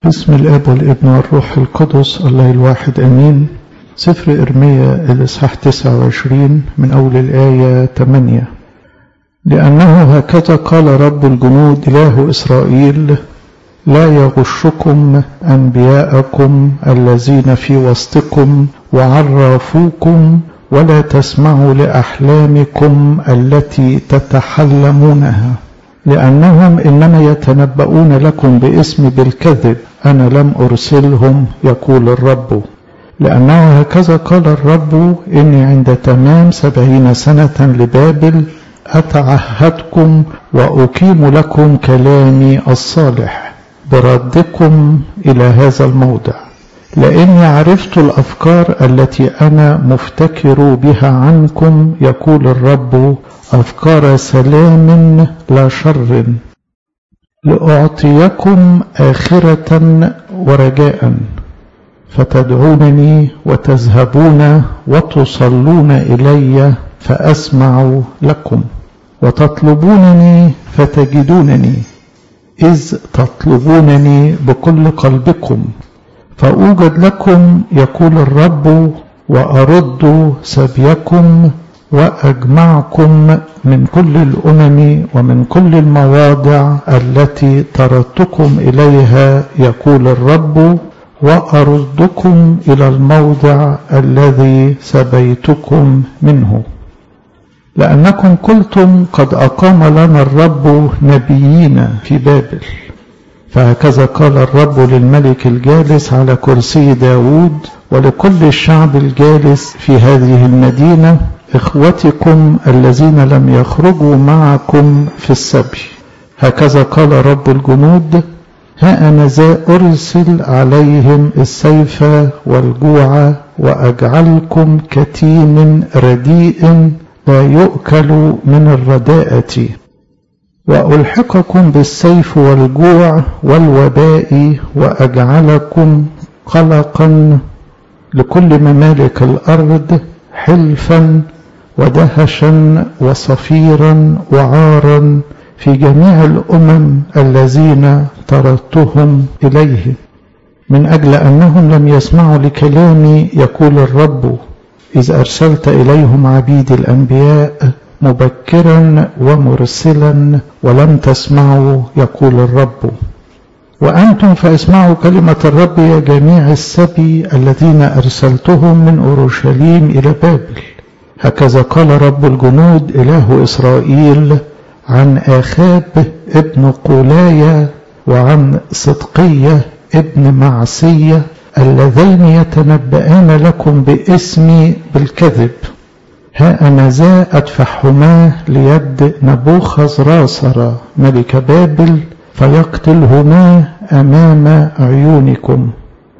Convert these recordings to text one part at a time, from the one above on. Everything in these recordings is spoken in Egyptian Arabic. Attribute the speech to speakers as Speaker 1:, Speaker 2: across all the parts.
Speaker 1: بسم الاب والابن والروح القدس الله الواحد امين سفر ارميا الاصحاح 29 من اول الايه 8 لانه هكذا قال رب الجنود اله اسرائيل لا يغشكم انبياءكم الذين في وسطكم وعرفوكم ولا تسمعوا لاحلامكم التي تتحلمونها لأنهم إنما يتنبؤون لكم باسم بالكذب أنا لم أرسلهم يقول الرب لأنه هكذا قال الرب إني عند تمام سبعين سنة لبابل أتعهدكم وأقيم لكم كلامي الصالح بردكم إلى هذا الموضع لأني عرفت الأفكار التي أنا مفتكر بها عنكم يقول الرب أفكار سلام لا شر لأعطيكم آخرة ورجاء فتدعونني وتذهبون وتصلون إلي فأسمع لكم وتطلبونني فتجدونني إذ تطلبونني بكل قلبكم فأوجد لكم يقول الرب وأرد سبيكم وأجمعكم من كل الأمم ومن كل المواضع التي طردتكم إليها يقول الرب وأردكم إلى الموضع الذي سبيتكم منه لأنكم قلتم قد أقام لنا الرب نبيين في بابل فهكذا قال الرب للملك الجالس على كرسي داود ولكل الشعب الجالس في هذه المدينة إخوتكم الذين لم يخرجوا معكم في السبي هكذا قال رب الجنود ها أنا ذا أرسل عليهم السيف والجوع وأجعلكم كتيم رديء لا يؤكل من الرداءة وألحقكم بالسيف والجوع والوباء وأجعلكم قلقا لكل ممالك الأرض حلفا ودهشا وصفيرا وعارا في جميع الأمم الذين طردتهم إليه من أجل أنهم لم يسمعوا لكلامي يقول الرب إذ أرسلت إليهم عبيد الأنبياء مبكرا ومرسلا ولم تسمعوا يقول الرب وأنتم فاسمعوا كلمة الرب يا جميع السبي الذين أرسلتهم من أورشليم إلى بابل هكذا قال رب الجنود إله إسرائيل عن آخاب ابن قولايا وعن صدقية ابن معسية اللذين يتنبئان لكم باسمي بالكذب ها أنا ذا أدفعهما ليد نبوخذ راسر ملك بابل فيقتلهما أمام عيونكم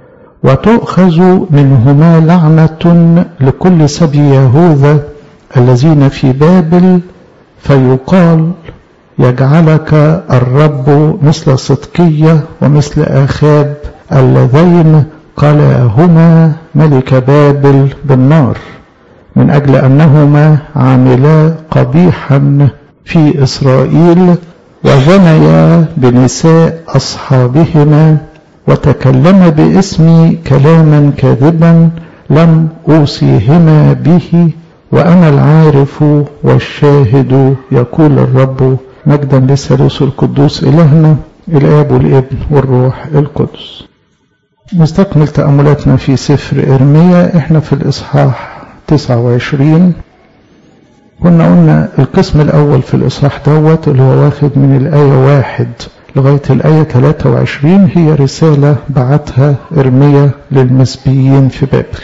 Speaker 1: وتؤخذ منهما لعنة لكل سبي يهوذا الذين في بابل فيقال يجعلك الرب مثل صدقية ومثل آخاب اللذين قلاهما ملك بابل بالنار من أجل أنهما عاملا قبيحا في إسرائيل وزنيا بنساء أصحابهما وتكلم باسمي كلاما كاذبا لم أوصيهما به وأنا العارف والشاهد يقول الرب مجدا للثالوث القدوس إلهنا الآب والابن والروح القدس نستكمل تأملاتنا في سفر إرميا احنا في الإصحاح 29 كنا قلنا القسم الأول في الإصحاح دوت اللي هو واخد من الآية واحد لغاية الآية 23 هي رسالة بعتها إرميا للمسبيين في بابل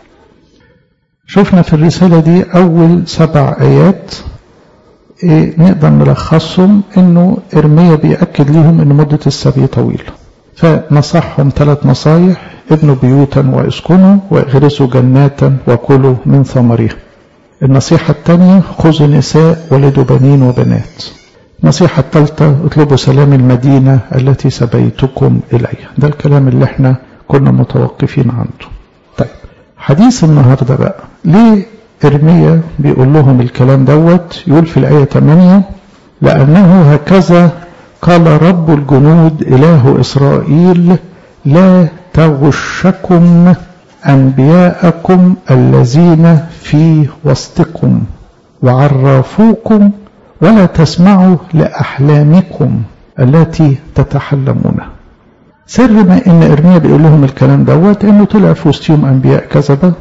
Speaker 1: شفنا في الرسالة دي أول سبع آيات إيه نقدر نلخصهم إنه إرميا بيأكد ليهم إن مدة السبي طويلة فنصحهم ثلاث نصايح ابنوا بيوتا واسكنوا واغرسوا جناتا وكلوا من ثمرها النصيحة الثانية خذوا نساء ولدوا بنين وبنات النصيحة الثالثة اطلبوا سلام المدينة التي سبيتكم إليها ده الكلام اللي احنا كنا متوقفين عنده طيب حديث النهاردة بقى ليه إرميا بيقول لهم الكلام دوت يقول في الآية 8 لأنه هكذا قال رب الجنود إله إسرائيل لا تغشكم أنبياءكم الذين في وسطكم وعرفوكم ولا تسمعوا لأحلامكم التي تتحلمونها سر ما ان ارميا بيقول لهم الكلام دوت انه طلع في وسطهم انبياء كذبه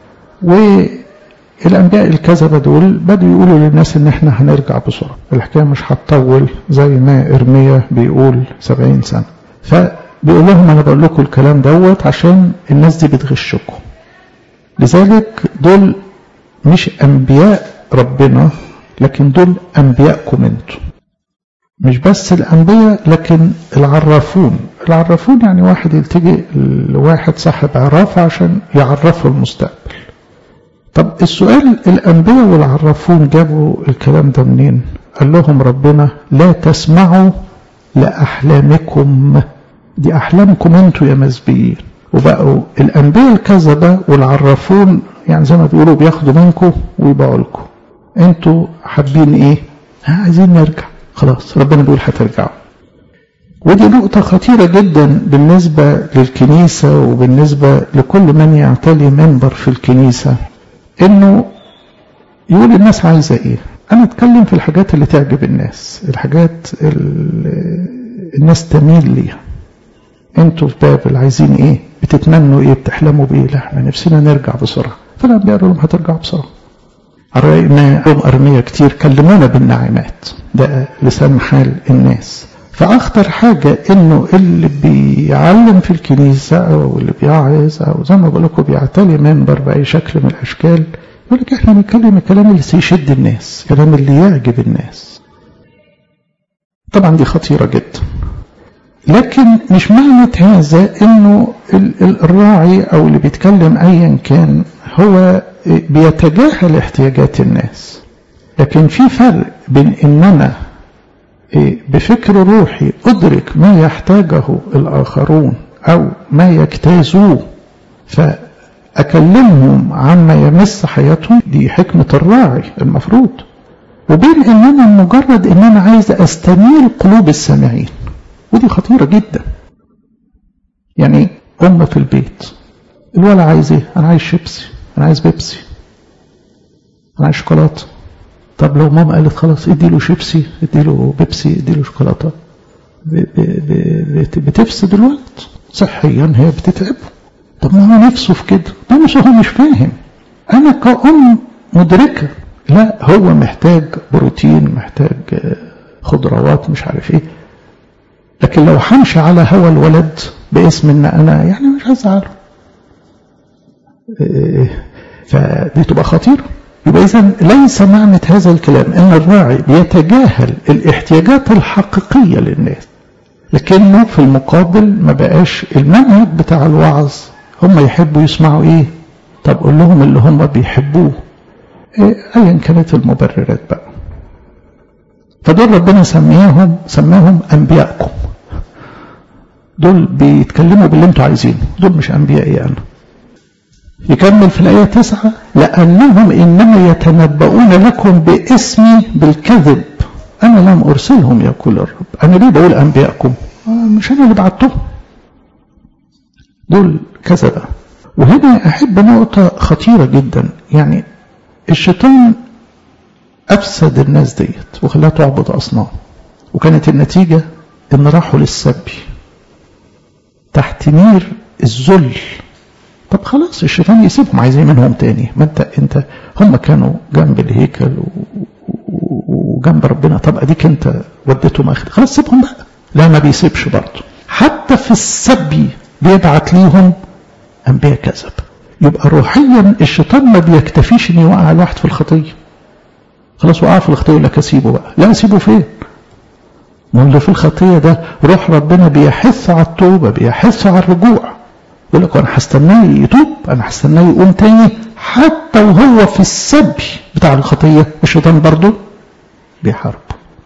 Speaker 1: والانبياء الكذبه دول بدوا يقولوا للناس ان احنا هنرجع بسرعه الحكايه مش هتطول زي ما ارميا بيقول سبعين سنه فبيقول لهم انا بقول لكم الكلام دوت عشان الناس دي بتغشكم لذلك دول مش انبياء ربنا لكن دول انبياءكم انتم مش بس الأنبياء لكن العرافون العرافون يعني واحد يلتجئ لواحد صاحب عرافة عشان يعرفه المستقبل طب السؤال الأنبياء والعرافون جابوا الكلام ده منين قال لهم ربنا لا تسمعوا لأحلامكم دي أحلامكم انتوا يا مسبيين وبقوا الأنبياء الكذبة والعرافون يعني زي ما بيقولوا بياخدوا منكم ويبيعوا لكم انتوا حابين ايه عايزين نرجع خلاص ربنا بيقول هترجعوا ودي نقطة خطيرة جدا بالنسبة للكنيسة وبالنسبة لكل من يعتلي منبر في الكنيسة انه يقول الناس عايزة ايه انا اتكلم في الحاجات اللي تعجب الناس الحاجات اللي الناس تميل ليها انتوا في بابل عايزين ايه بتتمنوا ايه بتحلموا بايه لا احنا نفسنا نرجع بسرعة فالانبياء قالوا لهم هترجعوا بسرعة رأينا يوم أرمية كتير كلمونا بالنعمات ده لسان حال الناس فأخطر حاجة إنه اللي بيعلم في الكنيسة أو اللي بيعظ أو زي ما بقول لكم بيعتلي منبر بأي شكل من الأشكال يقول لك إحنا بنتكلم الكلام اللي يشد الناس الكلام اللي يعجب الناس طبعا دي خطيرة جدا لكن مش معنى هذا إنه الراعي أو اللي بيتكلم أيا كان هو بيتجاهل احتياجات الناس لكن في فرق بين ان انا بفكر روحي ادرك ما يحتاجه الاخرون او ما يجتازوه فاكلمهم عما يمس حياتهم دي حكمه الراعي المفروض وبين ان انا مجرد ان انا عايز استنير قلوب السامعين ودي خطيره جدا يعني ام في البيت الولد عايز ايه انا عايز شيبسي انا عايز بيبسي انا عايز شوكولاته طب لو ماما قالت خلاص اديله شيبسي اديله بيبسي اديله شوكولاته بتفسد الولد صحيا هي بتتعبه طب ما هو نفسه في كده ما مش هو مش فاهم انا كأم مدركه لا هو محتاج بروتين محتاج خضروات مش عارف ايه لكن لو همشي على هوى الولد باسم ان انا يعني مش هزعله فدي تبقى خطيرة يبقى إذا ليس معنى هذا الكلام أن الراعي بيتجاهل الاحتياجات الحقيقية للناس لكنه في المقابل ما بقاش المنهج بتاع الوعظ هم يحبوا يسمعوا ايه طب قول لهم اللي هم بيحبوه إيه ايا كانت المبررات بقى فدول ربنا سميهم سماهم انبياءكم دول بيتكلموا باللي انتوا عايزينه دول مش انبيائي انا يكمل في الآية تسعة لأنهم إنما يتنبؤون لكم باسمي بالكذب أنا لم أرسلهم يقول الرب أنا ليه بقول أنبياءكم مش أنا اللي بعتهم دول كذبة وهنا أحب نقطة خطيرة جدا يعني الشيطان أفسد الناس ديت وخلاها تعبد أصنام وكانت النتيجة إن راحوا للسبي تحت نير الذل طب خلاص الشيطان يسيبهم عايزين منهم تاني ما انت انت هم كانوا جنب الهيكل وجنب ربنا طب اديك انت وديتهم اخر خلاص سيبهم بقى لا ما بيسيبش برضه حتى في السبي بيبعت ليهم انبياء كذب يبقى روحيا الشيطان ما بيكتفيش ان يوقع الواحد في الخطيه خلاص وقع في الخطيه يقول لك اسيبه بقى لا اسيبه فين ما اللي في الخطيه ده روح ربنا بيحث على التوبه بيحث على الرجوع يقول لك انا هستناه يتوب انا هستناه يقوم تاني حتى وهو في السبي بتاع الخطيه الشيطان برضه بيحارب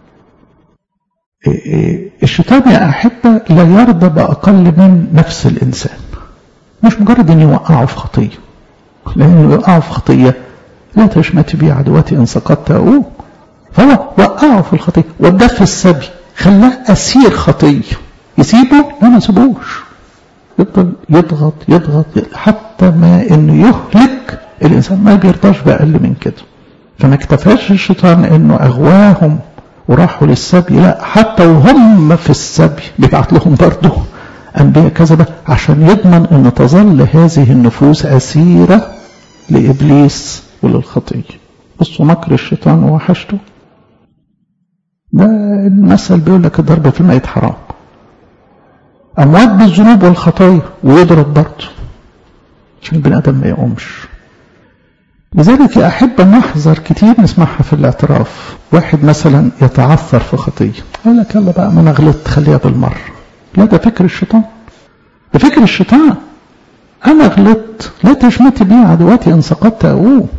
Speaker 1: الشيطان يا احبه لا يرضى باقل من نفس الانسان مش مجرد ان يوقعه في خطيه لانه يوقعه في خطيه لا تشمت بي عدواتي ان سقطت اقوم فهو وقعه في الخطيه وداه في السبي خلاه اسير خطيه يسيبه لا ما يسيبوش يفضل يضغط يضغط حتى ما انه يهلك الانسان ما بيرضاش باقل من كده فما اكتفاش الشيطان انه اغواهم وراحوا للسبي لا حتى وهم في السبي بيبعت لهم برضه انبياء كذبه عشان يضمن ان تظل هذه النفوس اسيره لابليس وللخطيه بصوا مكر الشيطان ووحشته ده المثل بيقول لك الضرب في الميت حرام اموات بالذنوب والخطايا ويضرب برضه عشان البني ادم ما يقومش لذلك أحب أن نحذر كتير نسمعها في الاعتراف واحد مثلا يتعثر في خطية يقول لك يلا بقى ما أنا غلطت خليها بالمرة لا ده فكر الشيطان ده فكر الشيطان أنا غلطت لا تشمتي بي عدواتي إن سقطت أقوم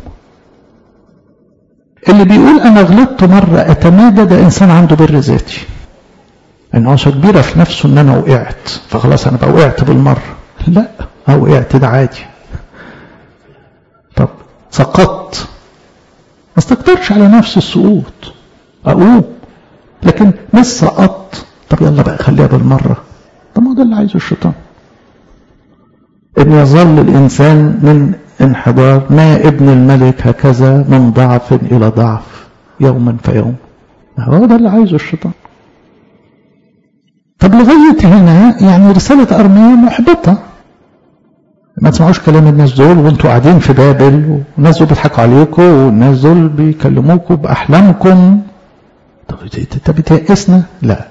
Speaker 1: اللي بيقول أنا غلطت مرة أتمادى ده إنسان عنده بر ذاتي إن عصا كبيرة في نفسه إن أنا وقعت فخلاص أنا بقى وقعت بالمرة لا أو وقعت ده عادي طب سقطت ما استكترش على نفس السقوط أقوم لكن مش سقطت طب يلا بقى خليها بالمرة طب ما ده اللي عايزه الشيطان إن يظل الإنسان من انحدار ما ابن الملك هكذا من ضعف إلى ضعف يوما فيوم هو ده اللي عايزه الشيطان طب لغاية هنا يعني رسالة أرمية محبطة ما تسمعوش كلام الناس دول وانتوا قاعدين في بابل والناس دول بيضحكوا عليكم والناس دول بيكلموكم بأحلامكم طب انت بتيأسنا؟ لا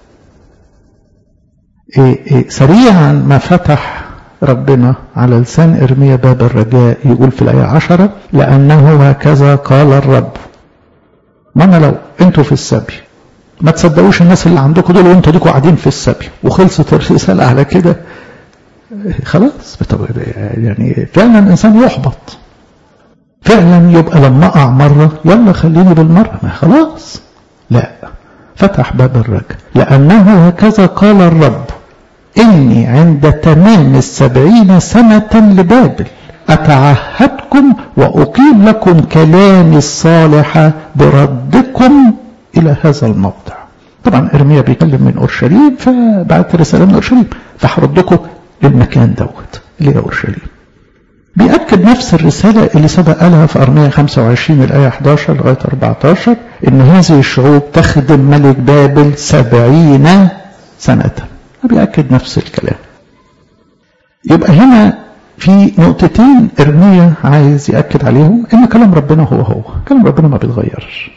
Speaker 1: إيه إيه سريعا ما فتح ربنا على لسان إرميا باب الرجاء يقول في الآية عشرة لأنه هكذا قال الرب ما أنا لو أنتوا في السبي ما تصدقوش الناس اللي عندكم دول وانتوا ديكوا قاعدين في السبي وخلصت الرسالة على كده خلاص يعني فعلا الإنسان يحبط فعلا يبقى لما أقع مرة يلا خليني بالمرة ما خلاص لا فتح باب الرجاء لأنه هكذا قال الرب إني عند تمام السبعين سنة لبابل أتعهدكم وأقيم لكم كلامي الصالح بردكم إلى هذا الموضع طبعا إرميا بيتكلم من أورشليم فبعت رسالة من أورشليم فهردكم للمكان دوت اللي هي أورشليم بيأكد نفس الرسالة اللي سبق قالها في أرمية 25 الآية 11 لغاية 14 إن هذه الشعوب تخدم ملك بابل سبعين سنة بيأكد نفس الكلام يبقى هنا في نقطتين إرميا عايز يأكد عليهم إن كلام ربنا هو هو كلام ربنا ما بيتغيرش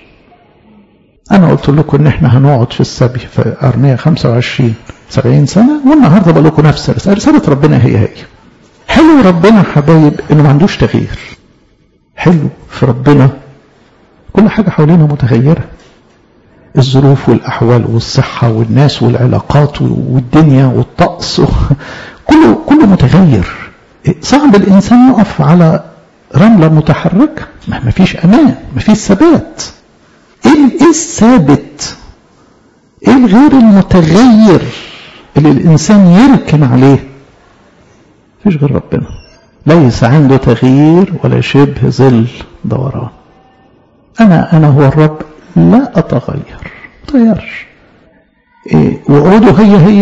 Speaker 1: أنا قلت لكم إن إحنا هنقعد في السبي في أرمية 25 70 سنة والنهاردة بقول لكم نفس الرسالة رسالة ربنا هي هي حلو ربنا حبايب إنه ما عندوش تغيير حلو في ربنا كل حاجة حوالينا متغيرة الظروف والأحوال والصحة والناس والعلاقات والدنيا والطقس كله كله متغير صعب الإنسان يقف على رملة متحركة ما فيش أمان ما فيش ثبات إيه الثابت إيه الغير المتغير اللي الإنسان يركن عليه فيش غير ربنا ليس عنده تغيير ولا شبه ظل دوران أنا أنا هو الرب لا أتغير تغيرش إيه وعوده هي هي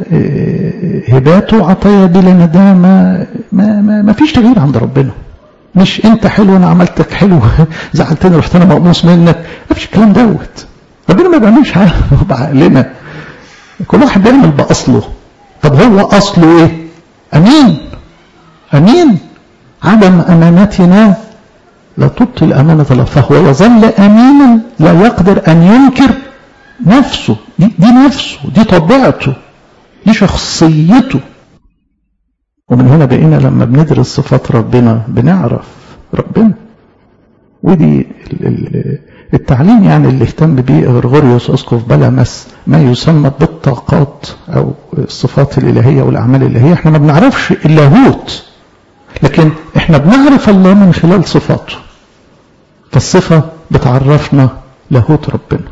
Speaker 1: إيه هباته عطايا بلا ندامة ما, ما, ما فيش تغيير عند ربنا مش انت حلو انا عملتك حلو زعلتني رحت انا مقموص منك ما فيش الكلام دوت ربنا ما بيعملش حاجه بعقلنا كل واحد بيعمل باصله طب هو اصله ايه امين امين عدم امانتنا لا تبطل امانه الله فهو يظل امينا لا يقدر ان ينكر نفسه دي, دي نفسه دي طبيعته دي شخصيته ومن هنا بقينا لما بندرس صفات ربنا بنعرف ربنا ودي التعليم يعني اللي اهتم بيه غرغوريوس اسقف بلمس ما يسمى بالطاقات او الصفات الالهيه والاعمال الالهيه احنا ما بنعرفش اللاهوت لكن احنا بنعرف الله من خلال صفاته فالصفه بتعرفنا لاهوت ربنا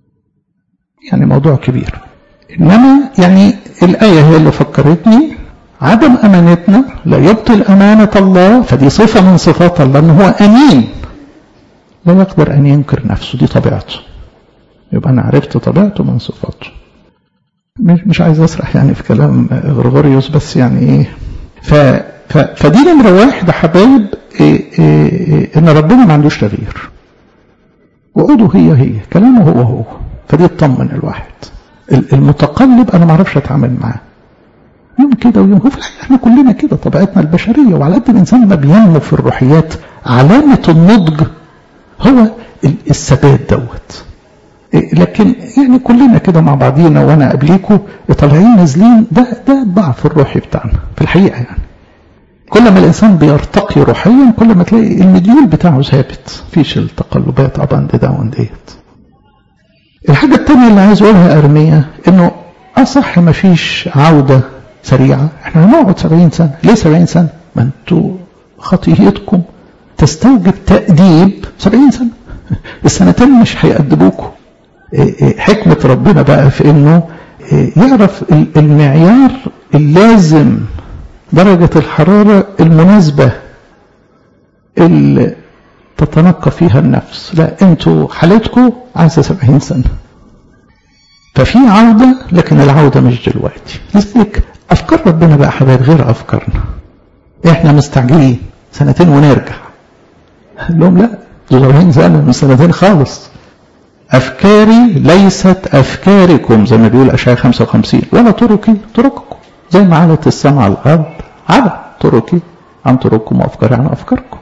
Speaker 1: يعني موضوع كبير انما يعني الايه هي اللي فكرتني عدم امانتنا لا يبطل امانه الله فدي صفه من صفات الله ان هو امين لا يقدر ان ينكر نفسه دي طبيعته يبقى انا عرفت طبيعته من صفاته مش مش عايز اسرح يعني في كلام غرغوريوس بس يعني ايه ف ف فدي نمره واحد يا حبايب إيه إيه إيه ان ربنا ما عندوش تغيير وعوده هي هي كلامه هو هو فدي تطمن الواحد المتقلب انا ما اعرفش اتعامل معاه يوم كده ويوم هو احنا كلنا كده طبيعتنا البشريه وعلى قد الانسان ما بينمو في الروحيات علامه النضج هو الثبات دوت لكن يعني كلنا كده مع بعضينا وانا قبليكم طالعين نازلين ده ده الضعف الروحي بتاعنا في الحقيقه يعني كل ما الانسان بيرتقي روحيا كل ما تلاقي المديول بتاعه ثابت مفيش التقلبات اب اند داون ديت الحاجه الثانيه اللي عايز اقولها ارميه انه اصح ما فيش عوده سريعه احنا هنقعد 70 سنه ليه 70 سنه ما انتوا خطيئتكم تستوجب تأديب 70 سنه السنتين مش هيأدبوكم حكمة ربنا بقى في انه يعرف المعيار اللازم درجة الحرارة المناسبة اللي تتنقى فيها النفس لا انتوا حالتكم عايزة سبعين سنة ففي عودة لكن العودة مش دلوقتي لذلك أفكار ربنا بقى حبايب غير أفكارنا احنا مستعجلين سنتين ونرجع قال لهم لا دول 40 سنة من سنتين خالص أفكاري ليست أفكاركم زي ما بيقول أشعياء 55 ولا طرقي طرقكم زي ما علت السماء على الأرض على طرقي عن طرقكم وأفكاري عن أفكاركم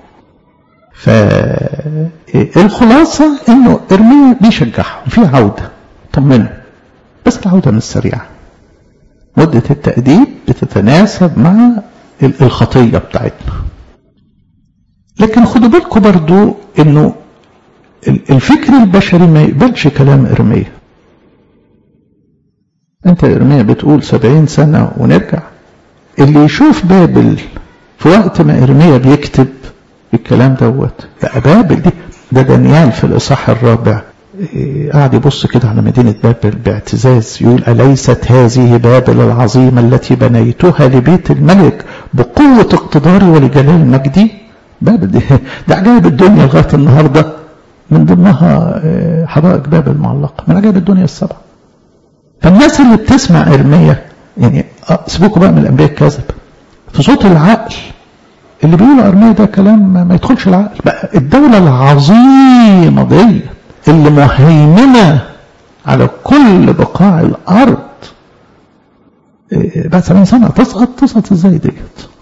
Speaker 1: فالخلاصة إنه إرميا بيشجعهم في عودة طمنوا بس العودة مش سريعة مدة التأديب بتتناسب مع الخطية بتاعتنا لكن خدوا بالكم برضو إنه الفكر البشري ما يقبلش كلام إرميا أنت إرميا بتقول سبعين سنة ونرجع اللي يشوف بابل في وقت ما إرميا بيكتب الكلام دوت بقى بابل دي ده دانيال في الإصحاح الرابع قاعد يبص كده على مدينة بابل باعتزاز يقول أليست هذه بابل العظيمة التي بنيتها لبيت الملك بقوة اقتداري ولجلال مجدي بابل دي ده عجائب الدنيا لغاية النهارده من ضمنها حدائق بابل معلقة من عجائب الدنيا السبعة فالناس اللي بتسمع إرمية يعني سيبوكوا بقى من الأنبياء الكذب في صوت العقل اللي بيقول أرمية ده كلام ما يدخلش العقل بقى الدولة العظيمة دي اللي مهيمنة على كل بقاع الأرض بعد 70 سنة تسقط تسقط ازاي ديت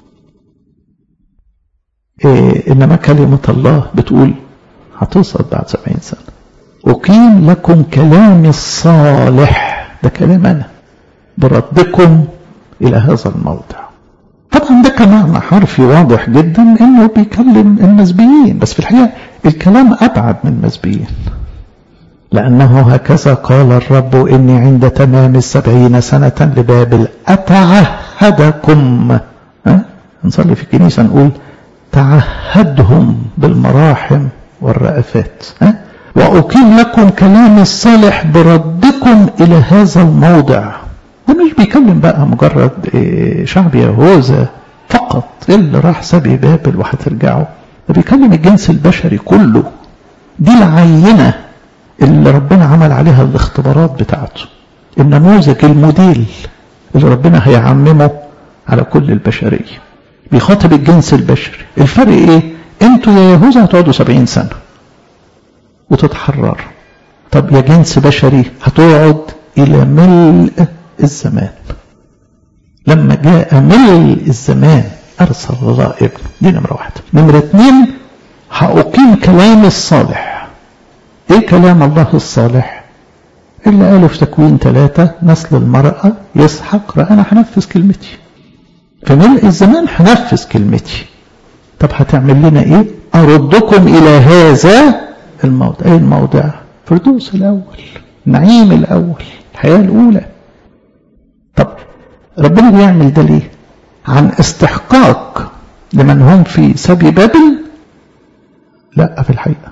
Speaker 1: إنما كلمة الله بتقول هتسقط بعد 70 سنة أقيم لكم كلامي الصالح ده كلام أنا بردكم إلى هذا الموضع طبعا ده كمعنى حرفي واضح جدا انه بيكلم المسبيين بس في الحقيقة الكلام أبعد من المسبيين لأنه هكذا قال الرب إني عند تمام السبعين سنة لبابل أتعهدكم ها؟ نصلي في الكنيسة نقول تعهدهم بالمراحم والرأفات ها؟ وأقيم لكم كلام الصالح بردكم إلى هذا الموضع ده مش بيكلم بقى مجرد شعب يهوذا فقط اللي راح سبي بابل وهترجعوا ده بيكلم الجنس البشري كله دي العينة اللي ربنا عمل عليها الاختبارات بتاعته النموذج الموديل اللي ربنا هيعممه على كل البشرية بيخاطب الجنس البشري الفرق ايه انتوا يا يهوذا هتقعدوا سبعين سنة وتتحرر طب يا جنس بشري هتقعد الى ملء الزمان لما جاء ملء الزمان ارسل الله ابنه دي نمرة واحدة نمرة اتنين هأقيم كلام الصالح ايه كلام الله الصالح اللي قاله في تكوين ثلاثة نسل المرأة يسحق أنا هنفذ كلمتي في ملء الزمان هنفذ كلمتي طب هتعمل لنا ايه أردكم إلى هذا الموضع ايه الموضع فردوس الأول نعيم الأول الحياة الأولى طب ربنا بيعمل ده ليه عن استحقاق لمن هم في سبي بابل لا في الحقيقة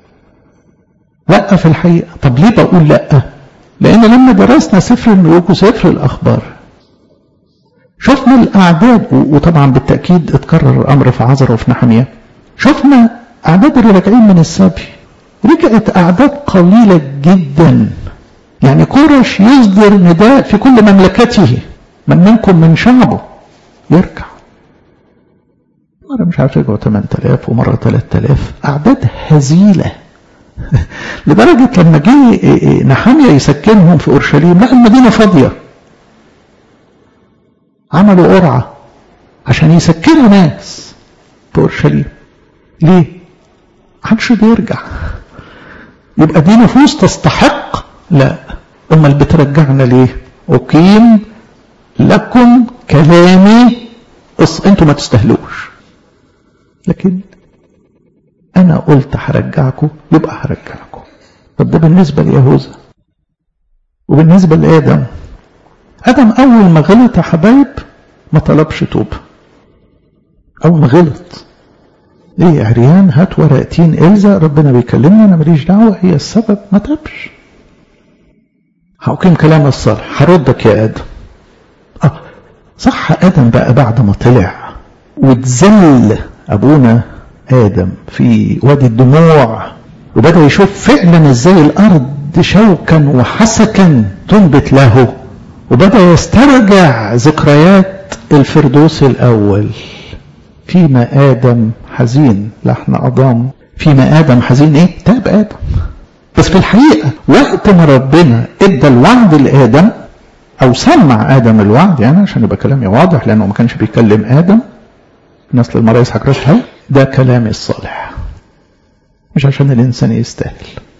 Speaker 1: لا في الحقيقة طب ليه بقول لا لأن لما درسنا سفر الملوك وسفر الأخبار شفنا الأعداد وطبعا بالتأكيد اتكرر الأمر في عزر وفي نحمية شفنا أعداد اللي راجعين من السبي رجعت أعداد قليلة جدا يعني كورش يصدر نداء في كل مملكته من منكم من شعبه يرجع مرة مش عارف رجعوا 8000 ومرة 3000 أعداد هزيلة لدرجة لما جه نحامية يسكنهم في أورشليم لقى المدينة فاضية عملوا قرعة عشان يسكنوا ناس في أورشليم ليه؟ محدش بيرجع يبقى دي نفوس تستحق لا امال بترجعنا ليه اقيم لكم كلامي أص... انتوا ما تستهلوش لكن انا قلت هرجعكم يبقى هرجعكم طب ده بالنسبه ليهوذا وبالنسبه لادم ادم اول ما غلط يا حبايب ما طلبش توبه اول ما غلط ايه عريان هات ورقتين الزا ربنا بيكلمني انا ماليش دعوه هي السبب ما تبش هقيم كلام الصالح هردك يا ادم اه صح ادم بقى بعد ما طلع واتذل ابونا ادم في وادي الدموع وبدا يشوف فعلا ازاي الارض شوكا وحسكا تنبت له وبدا يسترجع ذكريات الفردوس الاول فيما ادم حزين لحن أضام فيما آدم حزين إيه؟ تاب آدم بس في الحقيقة وقت ما ربنا ادى الوعد لآدم أو سمع آدم الوعد يعني عشان يبقى كلامي واضح لأنه ما كانش بيكلم آدم نسل المرأة يسحق راسها ده كلامي الصالح مش عشان الإنسان يستاهل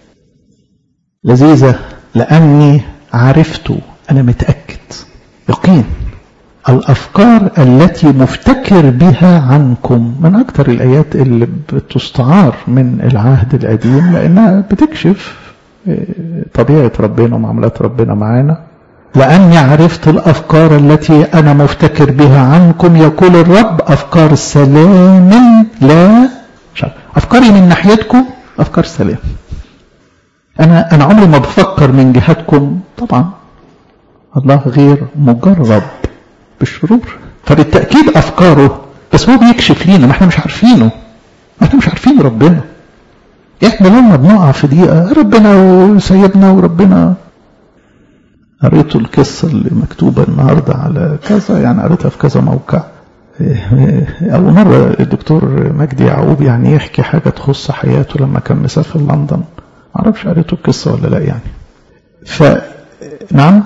Speaker 1: لذيذة لأني عرفت أنا متأكد يقين الأفكار التي مفتكر بها عنكم من أكثر الآيات اللي بتستعار من العهد القديم لأنها بتكشف طبيعة ربنا ومعاملات ربنا معانا لأني عرفت الأفكار التي أنا مفتكر بها عنكم يقول الرب أفكار سلام لا أفكاري من ناحيتكم أفكار سلام أنا أنا عمري ما بفكر من جهتكم طبعا الله غير مجرب بالشرور فبالتأكيد أفكاره بس هو بيكشف لينا ما احنا مش عارفينه ما احنا مش عارفين ربنا احنا لما بنقع في دقيقة ربنا وسيدنا وربنا قريت القصة اللي مكتوبة النهاردة على كذا يعني قريتها في كذا موقع أول مرة الدكتور مجدي يعقوب يعني يحكي حاجة تخص حياته لما كان مسافر لندن معرفش قريته القصة ولا لا يعني ف نعم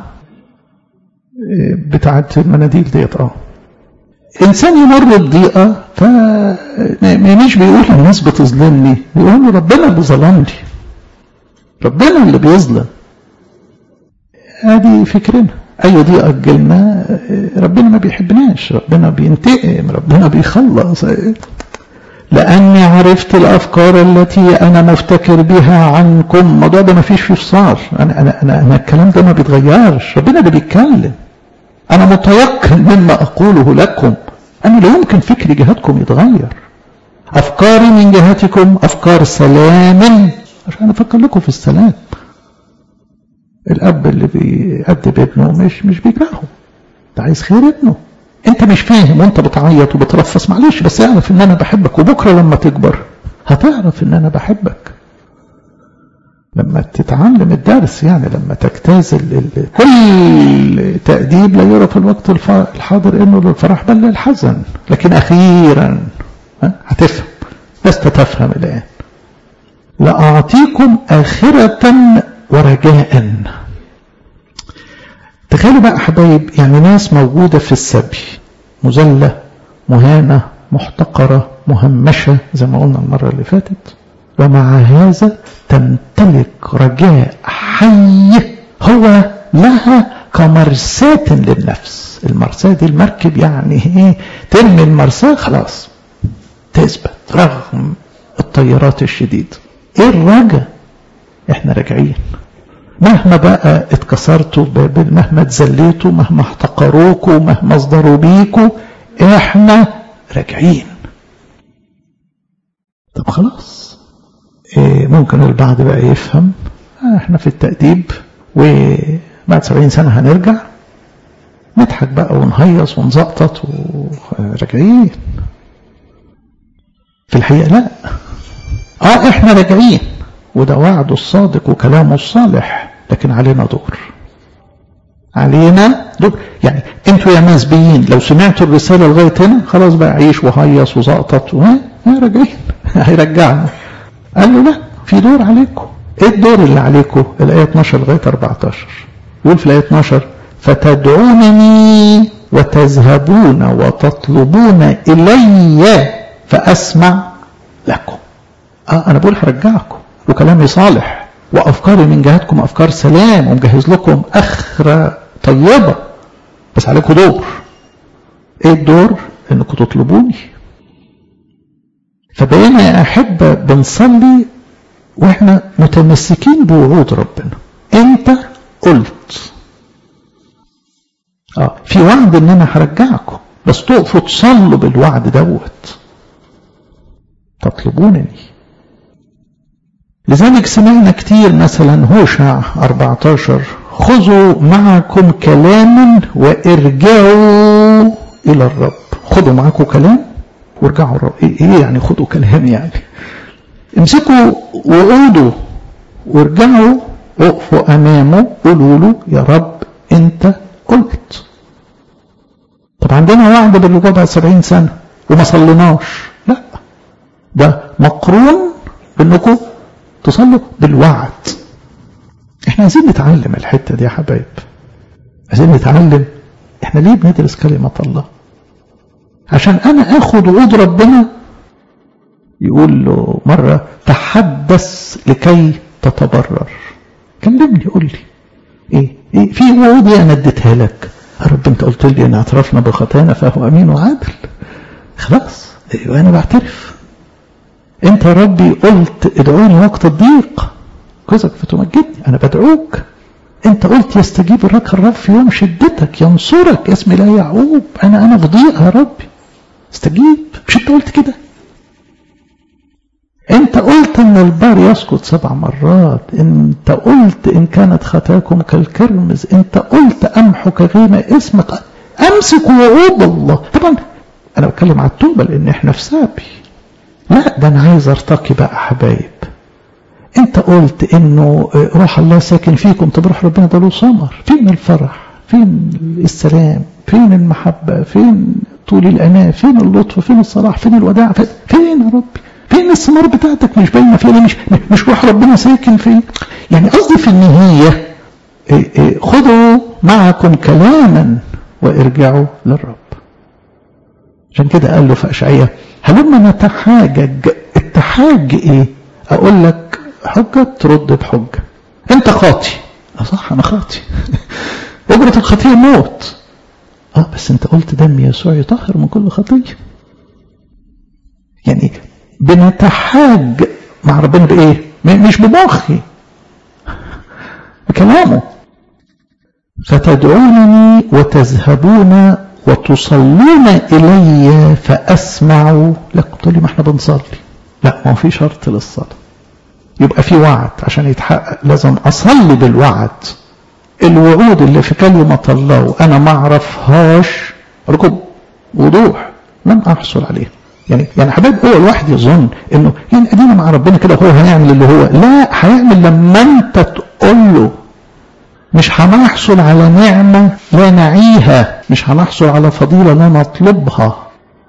Speaker 1: بتاعت المناديل ديت اه انسان يمر بضيقه ف مش بيقول الناس بتظلمني بيقول ربنا اللي ظلمني ربنا اللي بيظلم ادي فكرنا اي ضيقه تجيلنا ربنا ما بيحبناش ربنا بينتقم ربنا بيخلص لاني عرفت الافكار التي انا مفتكر بها عنكم الموضوع ده ما فيش فيه فصال انا انا انا, أنا الكلام ده ما بيتغيرش ربنا اللي بيتكلم أنا متيقن مما أقوله لكم أنا لا يمكن فكري جهتكم يتغير أفكاري من جهتكم أفكار سلام عشان أفكر لكم في السلام الأب اللي بيأدب ابنه مش مش بيكرهه أنت عايز خير ابنه أنت مش فاهم وأنت بتعيط وبترفس معلش بس اعرف إن أنا بحبك وبكرة لما تكبر هتعرف إن أنا بحبك لما تتعلم الدرس يعني لما تجتاز كل تأديب لا يرى في الوقت الحاضر انه للفرح بل للحزن لكن اخيرا هتفهم لست تفهم الان لأعطيكم آخرة ورجاء تخيلوا بقى حبايب يعني ناس موجودة في السبي مذلة مهانة محتقرة مهمشة زي ما قلنا المرة اللي فاتت ومع هذا تمتلك رجاء حي هو لها كمرساة للنفس المرساة دي المركب يعني ايه ترمي المرساة خلاص تثبت رغم التيارات الشديدة ايه الرجاء احنا راجعين مهما بقى اتكسرتوا بابل مهما اتذليتوا مهما احتقروكوا مهما اصدروا بيكوا احنا راجعين طب خلاص إيه ممكن البعض بقى يفهم آه احنا في التأديب وبعد سبعين سنة هنرجع نضحك بقى ونهيص ونزقطط وراجعين في الحقيقة لا اه احنا راجعين وده وعده الصادق وكلامه الصالح لكن علينا دور علينا دور يعني انتوا يا مسبيين لو سمعتوا الرسالة لغاية هنا خلاص بقى عيش وهيص وزقطط ها راجعين هيرجعنا قال له لا في دور عليكم ايه الدور اللي عليكم الآية 12 لغاية 14 يقول في الآية 12 فتدعونني وتذهبون وتطلبون إلي فأسمع لكم آه أنا بقول هرجعكم وكلامي صالح وأفكاري من جهتكم أفكار سلام ومجهز لكم أخرة طيبة بس عليكم دور إيه الدور؟ إنكم تطلبوني فبقينا يا أحبة بنصلي وإحنا متمسكين بوعود ربنا أنت قلت آه في وعد إن أنا هرجعكم بس تقفوا تصلوا بالوعد دوت تطلبونني لذلك سمعنا كتير مثلا هوشع 14 خذوا معكم كلاما وارجعوا إلى الرب خذوا معكم كلام وارجعوا الرب ايه يعني خذوا كلام يعني امسكوا وقولوا وارجعوا اقفوا امامه قولوا له يا رب انت قلت طب عندنا وعد بالرجوع بعد 70 سنه وما صليناش لا ده مقرون بانكم تصلوا بالوعد احنا عايزين نتعلم الحته دي يا حبايب عايزين نتعلم احنا ليه بندرس كلمه الله عشان انا اخد وعود ربنا يقول له مره تحدث لكي تتبرر كلمني قول لي ايه, إيه في وعود انا اديتها لك يا رب انت قلت لي ان اعترفنا بخطانا فهو امين وعادل خلاص إيه انا بعترف انت يا ربي قلت ادعوني وقت الضيق كذب فتمجدني انا بدعوك انت قلت يستجيب لك الرب في يوم شدتك ينصرك اسم لا يعقوب انا انا في ضيق يا ربي استجيب مش انت قلت كده انت قلت ان البار يسقط سبع مرات انت قلت ان كانت خطاكم كالكرمز انت قلت امحو كغيمة اسمك امسك وعود الله طبعا انا بتكلم على التوبة لان احنا في سابي لا ده انا عايز ارتقي بقى حبايب انت قلت انه روح الله ساكن فيكم طب روح ربنا ده له ثمر فين الفرح فين السلام فين المحبة فين طول الأناة فين اللطف فين الصلاح فين الوداع فين يا ربي فين الثمار بتاعتك مش باينه فين مش مش روح ربنا ساكن فين يعني قصدي في النهاية خذوا معكم كلاما وارجعوا للرب عشان كده قال له في أشعية هلما نتحاجج التحاج ايه اقول لك حجة ترد بحجة انت خاطي اه صح انا خاطي اجرة الخطية موت اه بس انت قلت دم يسوع يطهر من كل خطية يعني بنتحاج مع ربنا بايه مش بمخي بكلامه فتدعونني وتذهبون وتصلون إلي فأسمع لكم تقول لي ما احنا بنصلي لا ما في شرط للصلاة يبقى في وعد عشان يتحقق لازم أصلي بالوعد الوعود اللي في كلمة الله وأنا ما أعرفهاش ركب وضوح لم أحصل عليه يعني يعني حبايب هو الواحد يظن انه يعني ادينا مع ربنا كده هو هيعمل اللي هو لا هيعمل لما انت تقول له مش هنحصل على نعمة لا نعيها مش هنحصل على فضيلة لا نطلبها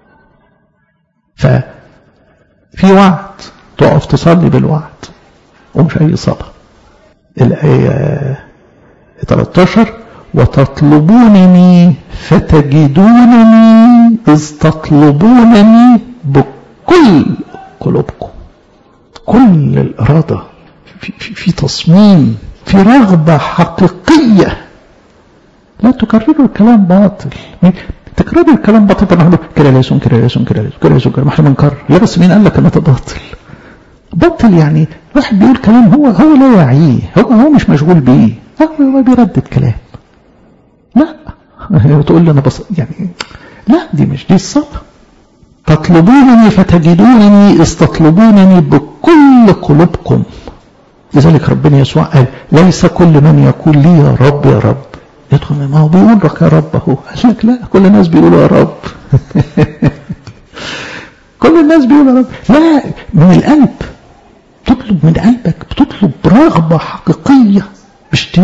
Speaker 1: ففي وعد تقف تصلي بالوعد ومش أي صلاة الآية 13 وتطلبونني فتجدونني إذ تطلبونني بكل قلوبكم كل الإرادة في, في, في تصميم في رغبة حقيقية لا تكرروا الكلام باطل تكرروا الكلام باطل طبعا كده ليسون كده ليسون كده ليسون كده ليسون كده ما احنا بنكرر لا بس مين قال لك ان ده باطل باطل يعني واحد بيقول كلام هو هو لا يعيه هو هو مش مشغول بيه هو بيردد كلام لا تقول لي انا بص يعني لا دي مش دي الصلاة تطلبونني فتجدونني إذ تطلبونني بكل قلوبكم لذلك ربنا يسوع قال ليس كل من يقول لي يا رب يا رب يدخل ما هو بيقول لك يا رب اهو قال لك لا كل الناس بيقولوا يا رب كل الناس بيقولوا يا رب لا من القلب تطلب من قلبك بتطلب برغبة حقيقية مش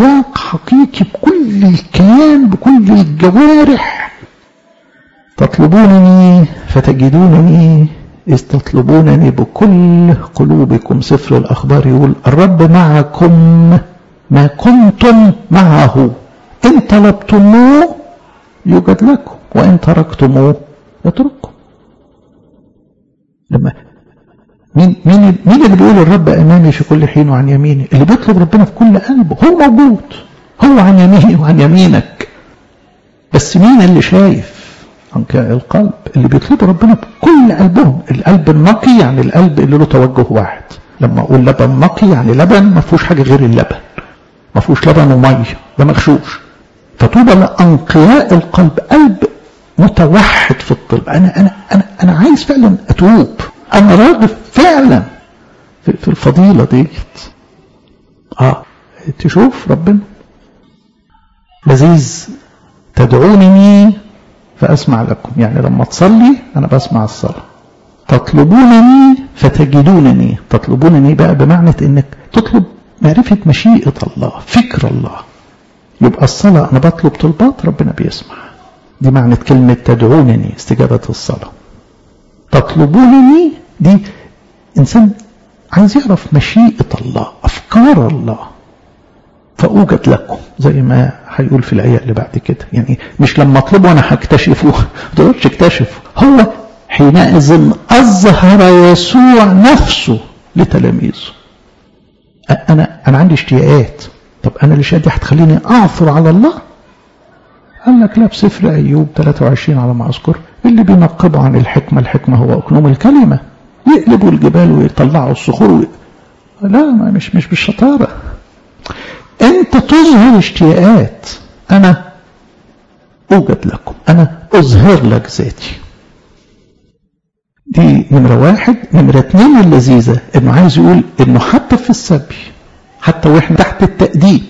Speaker 1: الجوارح تطلبونني فتجدونني إذ تطلبونني بكل قلوبكم سفر الأخبار يقول الرب معكم ما كنتم معه إن طلبتموه يوجد لكم وإن تركتموه يترككم لما مين مين مين اللي بيقول الرب امامي في كل حين وعن يميني اللي بيطلب ربنا في كل قلبه هو موجود هو عن يميني وعن يمينك بس مين اللي شايف عنك القلب اللي بيطلبوا ربنا بكل قلبهم القلب النقي يعني القلب اللي له توجه واحد لما اقول لبن نقي يعني لبن ما فيهوش حاجه غير اللبن ما فيهوش لبن وميه ده مغشوش فطوبى لانقياء القلب قلب متوحد في الطلب انا انا انا انا عايز فعلا اتوب انا راغب فعلا في, في الفضيله ديت اه تشوف ربنا لذيذ تدعونني فاسمع لكم يعني لما تصلي انا بسمع الصلاه تطلبونني فتجدونني تطلبونني بقى بمعنى انك تطلب معرفه مشيئه الله فكر الله يبقى الصلاه انا بطلب طلبات ربنا بيسمع دي معنى كلمة تدعونني استجابة الصلاة تطلبونني دي إنسان عايز يعرف مشيئة الله أفكار الله فأوجد لكم زي ما هيقول في الآية اللي بعد كده يعني مش لما أطلبه أنا هكتشفه ما تقدرش اكتشفه هو حينئذ أظهر يسوع نفسه لتلاميذه أنا أنا عندي اشتياقات طب أنا الاشتياقات دي هتخليني أعثر على الله قال لك لا بسفر أيوب 23 على ما أذكر اللي بينقبوا عن الحكمة الحكمة هو أكنوم الكلمة يقلبوا الجبال ويطلعوا الصخور وي... لا ما مش مش بالشطارة أنت تظهر اشتياقات أنا أوجد لكم أنا أظهر لك ذاتي دي نمرة واحد نمرة اتنين اللذيذة إنه عايز يقول إنه حتى في السبي حتى وإحنا تحت التأديب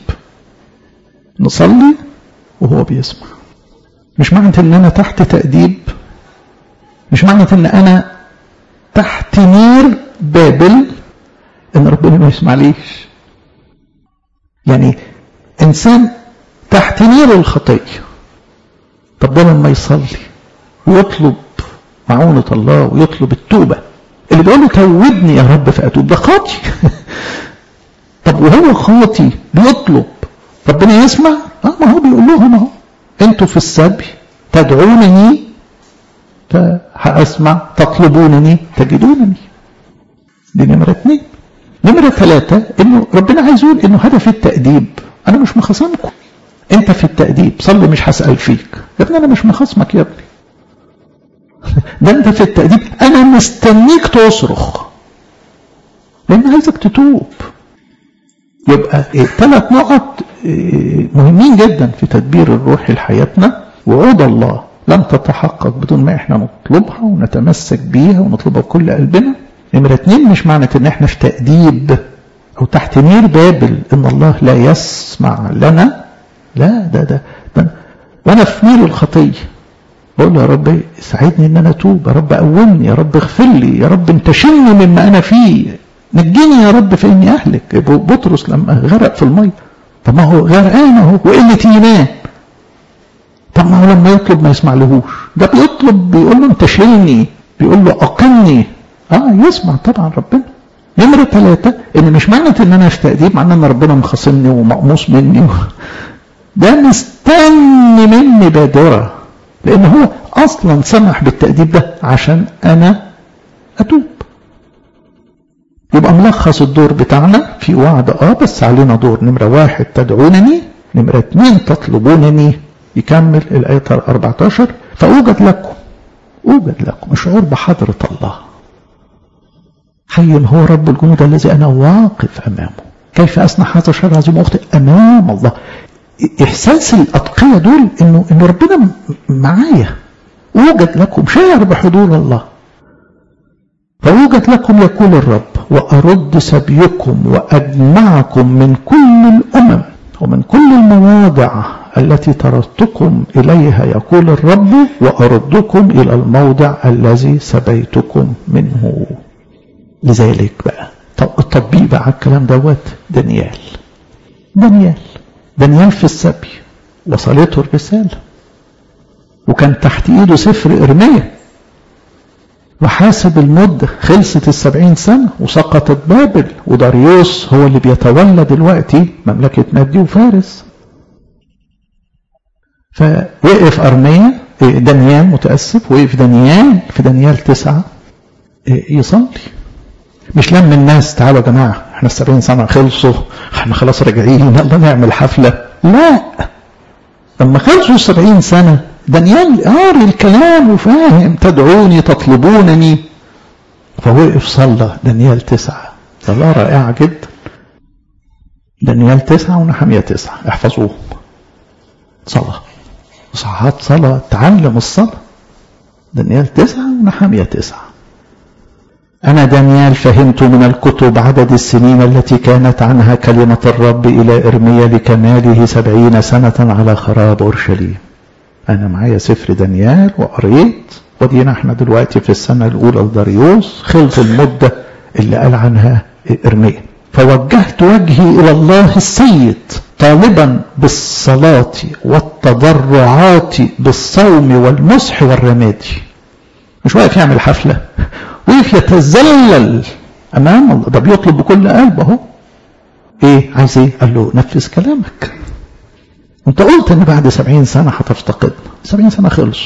Speaker 1: نصلي وهو بيسمع مش معنى ان انا تحت تأديب مش معنى ان انا تحت نير بابل ان ربنا ما يسمعليش يعني انسان تحت نير الخطية طب ده لما يصلي ويطلب معونة الله ويطلب التوبة اللي بيقول له توبني يا رب فأتوب ده خاطي طب وهو خاطي بيطلب ربنا يسمع اه ما هو بيقول لهم اهو انتوا في السبي تدعونني فهأسمع تطلبونني تجدونني دي نمرة اثنين نمرة ثلاثة انه ربنا عايز يقول انه هدف التأديب انا مش مخاصمكم انت في التأديب صلي مش هسأل فيك يا ابني انا مش مخاصمك يا ابني ده انت في التأديب انا مستنيك تصرخ لان عايزك تتوب يبقى ثلاث نقط مهمين جدا في تدبير الروح لحياتنا وعود الله لم تتحقق بدون ما احنا نطلبها ونتمسك بيها ونطلبها بكل قلبنا نمرة اتنين مش معنى ان احنا في تأديب او تحت نير بابل ان الله لا يسمع لنا لا ده ده, ده وانا في نير الخطية بقول يا رب ساعدني ان انا اتوب يا رب قومني يا رب اغفر لي يا رب انتشلني مما انا فيه نجيني يا رب فاني اهلك بطرس لما غرق في الميه طب ما هو غرقان اهو وقله ايمان طب ما هو لما يطلب ما يسمعلهوش ده بيطلب بيقول له انت شيلني بيقول له اقمني اه يسمع طبعا ربنا نمرة ثلاثة ان مش معنى ان انا في تأديب معنى ان ربنا مخاصمني ومقموص مني و... ده مستني مني بادرة لان هو اصلا سمح بالتأديب ده عشان انا اتوب يبقى ملخص الدور بتاعنا في وعد اه بس علينا دور نمرة واحد تدعونني نمرة اتنين تطلبونني يكمل الآية 14 فأوجد لكم أوجد لكم الشعور بحضرة الله حي هو رب الجنود الذي أنا واقف أمامه كيف أصنع هذا الشر العظيم أختي أمام الله إحساس الأتقية دول إنه إنه ربنا معايا أوجد لكم شاعر بحضور الله فوجد لكم يقول الرب وأرد سبيكم وأجمعكم من كل الأمم ومن كل المواضع التي طردتكم إليها يقول الرب وأردكم إلى الموضع الذي سبيتكم منه لذلك بقى التطبيق بقى على الكلام دوت دانيال دانيال دانيال في السبي وصلته الرسالة وكان تحت ايده سفر ارميا وحاسب المدة خلصت السبعين سنة وسقطت بابل وداريوس هو اللي بيتولى دلوقتي مملكة مادي وفارس فوقف أرميا دانيال متأسف وقف دانيال في دانيال تسعة يصلي مش لم الناس تعالوا يا جماعة احنا السبعين سنة خلصوا احنا خلاص راجعين يلا نعمل حفلة لا لما خلصوا السبعين سنة دانيال قاري الكلام وفاهم تدعوني تطلبونني فوقف صلى دانيال تسعة صلاة رائعة جدا دانيال تسعة ونحمية تسعة احفظوه صلاة صحات صلاة تعلم الصلاة دانيال تسعة ونحمية تسعة أنا دانيال فهمت من الكتب عدد السنين التي كانت عنها كلمة الرب إلى إرميا لكماله سبعين سنة على خراب أورشليم أنا معايا سفر دانيال وقريت ودينا احنا دلوقتي في السنة الأولى لداريوس خلص المدة اللي قال عنها إرميا فوجهت وجهي إلى الله السيد طالبا بالصلاة والتضرعات بالصوم والمسح والرمادي مش واقف يعمل حفلة وقف يتذلل أمام الله ده بيطلب بكل قلب أهو إيه عايز إيه؟ قال له نفذ كلامك انت قلت ان بعد سبعين سنة هتفتقدنا سبعين سنة خلص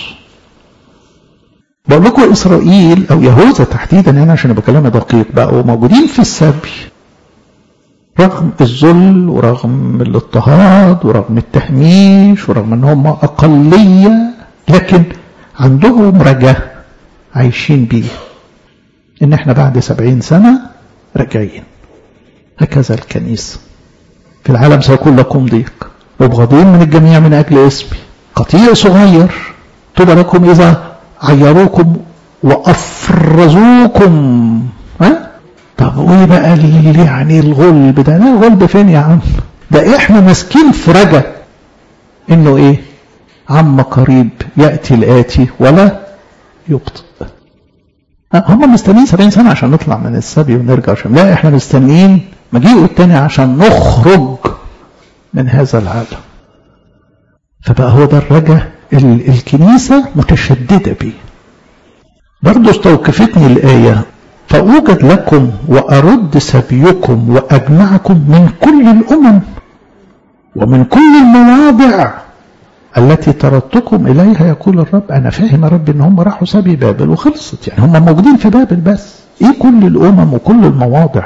Speaker 1: بقول لكم اسرائيل او يهوذا تحديدا يعني عشان يبقى كلامي دقيق بقوا موجودين في السبي رغم الذل ورغم الاضطهاد ورغم التهميش ورغم ان هم اقلية لكن عندهم رجاء عايشين بيه ان احنا بعد سبعين سنة راجعين هكذا الكنيسة في العالم سيكون لكم ضيق مبغضين من الجميع من أجل اسمي قطيع صغير طوبى لكم إذا عيروكم وأفرزوكم ها طب وإيه بقى اللي يعني الغلب ده لا الغلب فين يا عم ده إحنا ماسكين في رجا إنه إيه عم قريب يأتي الآتي ولا يبطئ هم مستنيين 70 سنة عشان نطلع من السبي ونرجع عشان لا احنا مستنيين مجيئه التاني عشان نخرج من هذا العالم فبقى هو ده الرجاء الكنيسة متشددة به برضو استوقفتني الآية فأوجد لكم وأرد سبيكم وأجمعكم من كل الأمم ومن كل المواضع التي طردتكم إليها يقول الرب أنا فاهم يا رب إن هم راحوا سبي بابل وخلصت يعني هم موجودين في بابل بس إيه كل الأمم وكل المواضع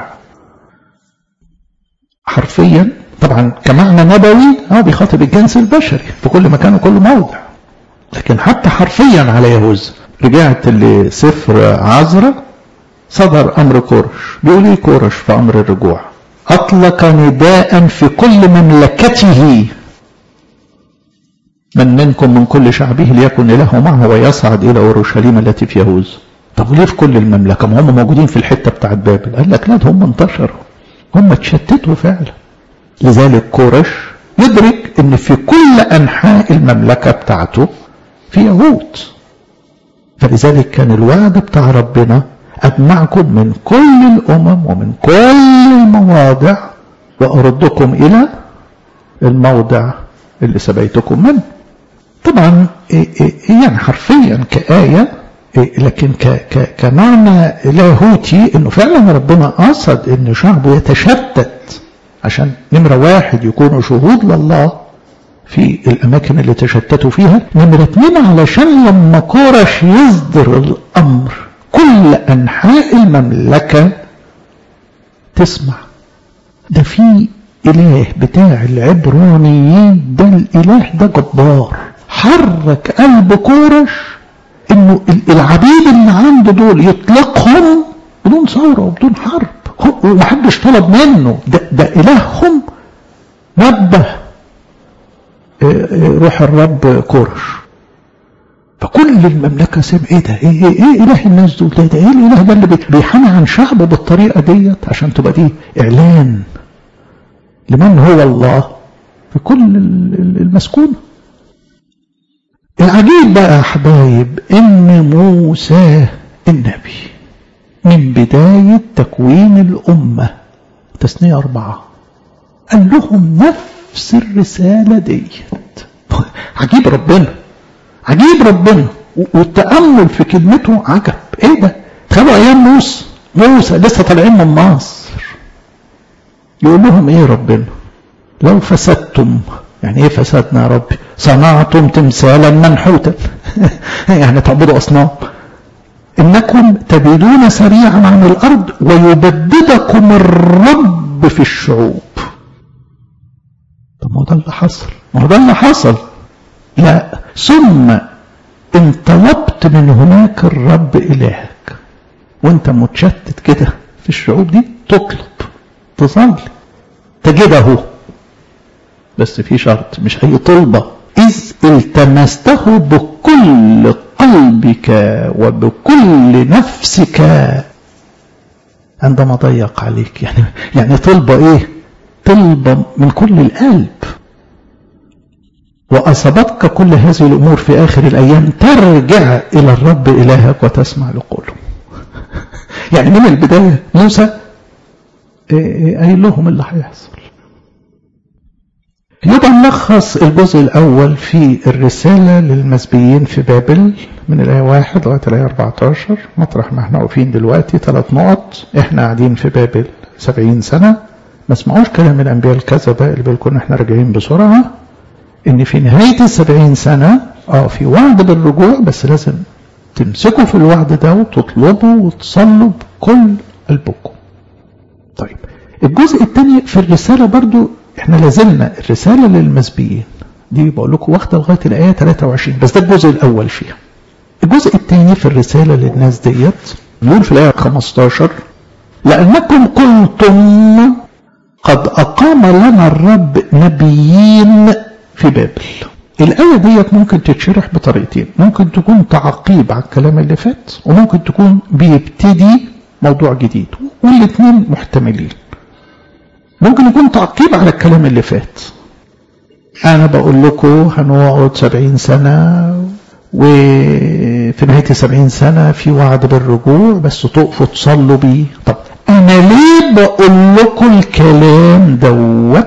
Speaker 1: حرفيا طبعا كمعنى نبوي اه بيخاطب الجنس البشري في كل مكان وكل موضع لكن حتى حرفيا على يهوذا رجعت لسفر عزرا صدر امر كورش بيقول ايه كورش في امر الرجوع اطلق نداء في كل مملكته من منكم من كل شعبه ليكن اله معه ويصعد الى اورشليم التي في يهوذا طب ليه في كل المملكه ما هم موجودين في الحته بتاعت بابل قال لك لا ده هم انتشروا هم اتشتتوا فعلا لذلك كورش يدرك ان في كل انحاء المملكه بتاعته في يهود فلذلك كان الوعد بتاع ربنا اجمعكم من كل الامم ومن كل المواضع واردكم الى الموضع اللي سبيتكم منه طبعا يعني حرفيا كآية لكن كمعنى لاهوتي انه فعلا ربنا قصد ان شعبه يتشتت عشان نمرة واحد يكونوا شهود لله في الأماكن اللي تشتتوا فيها نمرة اتنين علشان لما كورش يصدر الأمر كل أنحاء المملكة تسمع ده في إله بتاع العبرانيين ده الإله ده جبار حرك قلب كورش إنه العبيد اللي عنده دول يطلقهم بدون ثورة وبدون حرب ومحدش طلب منه ده, ده إلههم نبه روح الرب كورش فكل المملكة سمع ايه ده ايه, ايه, ايه اله الناس دول ده, ده ايه الاله ده اللي بيحنى عن شعبه بالطريقة ديت عشان تبقى دي اعلان لمن هو الله في كل المسكونة العجيب بقى يا حبايب ان موسى النبي من بداية تكوين الأمة تثنية أربعة قال لهم نفس الرسالة ديت عجيب ربنا عجيب ربنا والتأمل في كلمته عجب ايه ده تخيلوا ايام موسى موسى لسه طالعين من مصر يقول لهم ايه ربنا لو فسدتم يعني ايه فسدنا يا ربي صنعتم تمثالا منحوتا يعني تعبدوا اصنام انكم تبيدون سريعا عن الارض ويبددكم الرب في الشعوب طب ما هو ده اللي حصل ما هو ده اللي حصل لا ثم انطلبت من هناك الرب الهك وانت متشتت كده في الشعوب دي تطلب تصلي تجده بس في شرط مش اي طلبه اذ التمسته بكل قلبك وبكل نفسك عندما ضيق عليك يعني يعني طلبه ايه طلبه من كل القلب وأصابتك كل هذه الأمور في آخر الأيام ترجع إلى الرب إلهك وتسمع لقوله يعني من البداية موسى قايل لهم اللي هيحصل يبقى نلخص الجزء الأول في الرسالة للمسبيين في بابل من الآية 1 لغاية الآية 14 مطرح ما احنا واقفين دلوقتي ثلاث نقط احنا قاعدين في بابل 70 سنة ما اسمعوش كلام الأنبياء الكذبة اللي بيقولوا احنا راجعين بسرعة ان في نهاية السبعين سنة اه في وعد بالرجوع بس لازم تمسكوا في الوعد ده وتطلبوا وتصلوا بكل قلبكم طيب الجزء الثاني في الرسالة برضو احنا لازلنا الرسالة للمسبيين دي بقول لكم واخدة لغاية الآية 23 بس ده الجزء الأول فيها الجزء الثاني في الرسالة للناس ديت يقول في الآية 15 لأنكم قلتم قد أقام لنا الرب نبيين في بابل الآية ديت ممكن تتشرح بطريقتين ممكن تكون تعقيب على الكلام اللي فات وممكن تكون بيبتدي موضوع جديد والاثنين محتملين ممكن يكون تعقيب على الكلام اللي فات أنا بقول لكم هنقعد سبعين سنة وفي نهاية السبعين سنة في وعد بالرجوع بس تقفوا تصلوا بيه طب أنا ليه بقول لكم الكلام دوت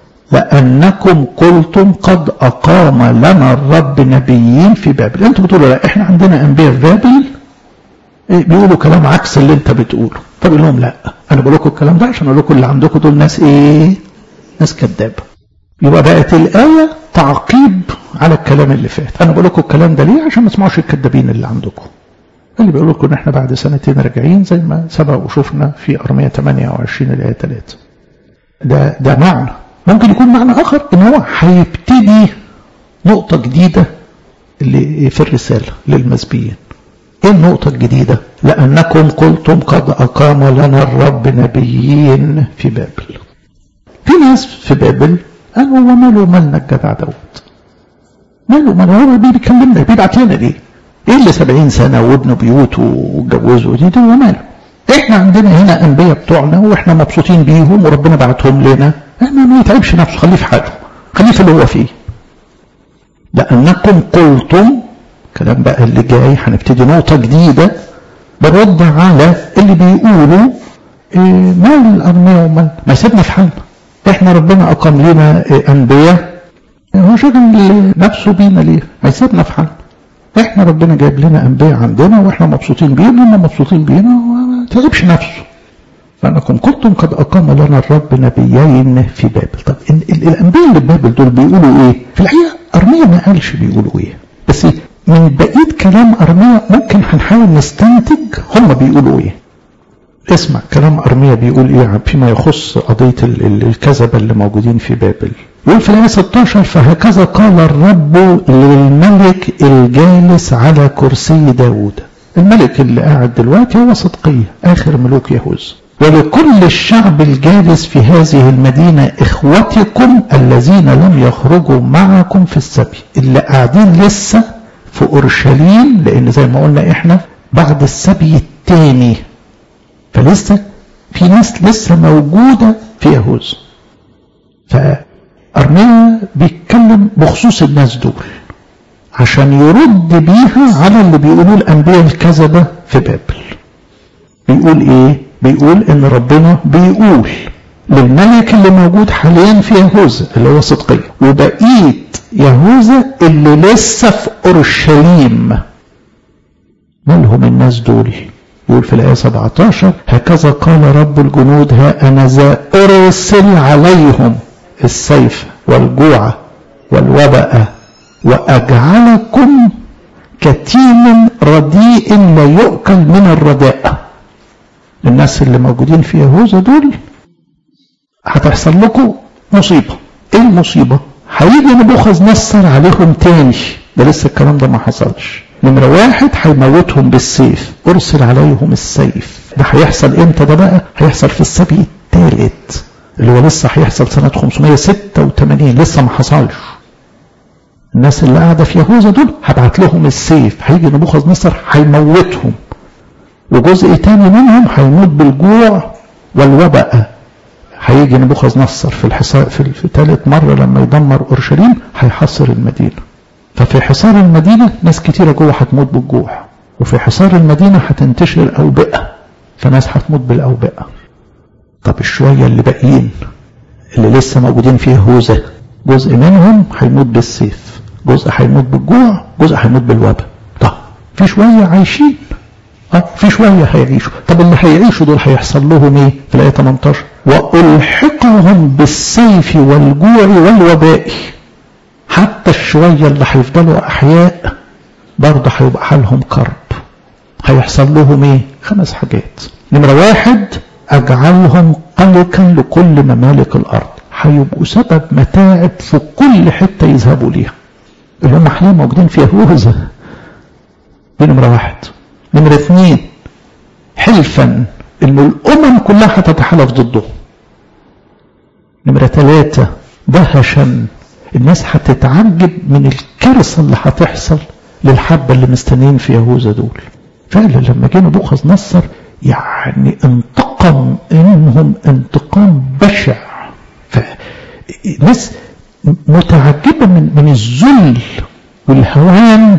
Speaker 1: لأنكم قلتم قد أقام لنا الرب نبيين في بابل أنتوا بتقولوا لا إحنا عندنا أنبياء في بابل إيه بيقولوا كلام عكس اللي أنت بتقوله طب لهم لا أنا بقول لكم الكلام ده عشان أقول لكم اللي عندكم دول ناس إيه ناس كذابة يبقى بقت الآية تعقيب على الكلام اللي فات أنا بقول لكم الكلام ده ليه عشان ما تسمعوش الكذابين اللي عندكم اللي بيقولوا لكم إن إحنا بعد سنتين راجعين زي ما سبق وشفنا في أرمية 28 الآية 3 ده ده معنى ممكن يكون معنى آخر إن هو هيبتدي نقطة جديدة اللي في الرسالة للمسبيين إيه النقطة الجديدة لأنكم قلتم قد أقام لنا الرب نبيين في بابل في ناس في بابل قالوا وماله مالنا الجدع دوت ماله ماله هو بيكلمنا بيبعت لنا ليه ايه اللي سبعين سنة وابنوا بيوته واتجوزوا دي ده وماله احنا عندنا هنا انبياء بتوعنا واحنا مبسوطين بيهم وربنا بعتهم لنا احنا ما يتعبش نفسه خليه في حاله خليه في اللي هو فيه لانكم قلتم كلام بقى اللي جاي هنبتدي نقطة جديدة برد على اللي بيقولوا إيه مال الأغنياء ومال ما يسيبنا في حالنا احنا ربنا أقام لنا إيه أنبياء هو شغل نفسه بينا ليه ما يسيبنا في حالنا احنا ربنا جايب لنا أنبياء عندنا واحنا مبسوطين بيهم هم مبسوطين بينا وما تعبش نفسه فأنكم كنتم قد أقام لنا الرب نبيين في بابل طب الأنبياء اللي في بابل دول بيقولوا إيه في الحقيقة أرميا ما قالش بيقولوا إيه بس من بقية كلام أرميا ممكن هنحاول نستنتج هم بيقولوا إيه اسمع كلام أرميا بيقول إيه فيما يخص قضية الكذبة اللي موجودين في بابل يقول في الآية 16 فهكذا قال الرب للملك الجالس على كرسي داود الملك اللي قاعد دلوقتي هو صدقية آخر ملوك يهوذا ولكل الشعب الجالس في هذه المدينة إخوتكم الذين لم يخرجوا معكم في السبي اللي قاعدين لسه في أورشليم لأن زي ما قلنا إحنا بعد السبي الثاني فلسه في ناس لسه موجودة في يهوذا فأرميا بيتكلم بخصوص الناس دول عشان يرد بيها على اللي بيقولوه الأنبياء الكذبة في بابل بيقول إيه؟ بيقول إن ربنا بيقول للملك اللي موجود حاليا في يهوذا اللي هو صدقية وبقية يهوذا اللي لسه في أورشليم مالهم الناس دول يقول في الآية 17 هكذا قال رب الجنود ها أنا ذا أرسل عليهم السيف والجوع والوباء وأجعلكم كتيم رديء لا يؤكل من الرداء الناس اللي موجودين في يهوذا دول هتحصل لكم مصيبة ايه المصيبة هيجي نبوخذ نصر عليهم تاني ده لسه الكلام ده ما حصلش نمرة واحد هيموتهم بالسيف ارسل عليهم السيف ده هيحصل امتى ده بقى هيحصل في السبي الثالث اللي هو لسه هيحصل سنة 586 لسه ما حصلش الناس اللي قاعدة في يهوذا دول هبعت لهم السيف هيجي نبوخذ نصر هيموتهم وجزء تاني منهم هيموت بالجوع والوباء هيجي نبوخذ نصر في الحصار في, في ثالث مرة لما يدمر أورشليم هيحصر المدينة ففي حصار المدينة ناس كتيرة جوه هتموت بالجوع وفي حصار المدينة هتنتشر أوبئة فناس هتموت بالأوبئة طب الشوية اللي باقيين اللي لسه موجودين في يهوذا جزء منهم هيموت بالسيف جزء هيموت بالجوع جزء هيموت بالوباء طب في شوية عايشين اه في شوية هيعيشوا طب اللي هيعيشوا دول هيحصل لهم ايه في الآية 18 وألحقهم بالسيف والجوع والوباء حتى الشوية اللي هيفضلوا أحياء برضه هيبقى حالهم كرب هيحصل لهم ايه خمس حاجات نمرة واحد أجعلهم قلقا لكل ممالك الأرض هيبقوا سبب متاعب في كل حتة يذهبوا ليها اللي هم حاليا موجودين في يهوذا دي نمرة واحد نمرة اثنين حلفا ان الامم كلها هتتحالف ضده نمرة ثلاثة دهشا الناس هتتعجب من الكارثة اللي هتحصل للحبة اللي مستنيين في يهوذا دول فعلا لما جه نبوخذ نصر يعني انتقم منهم انتقام بشع فالناس متعجبة من, من الذل والهوان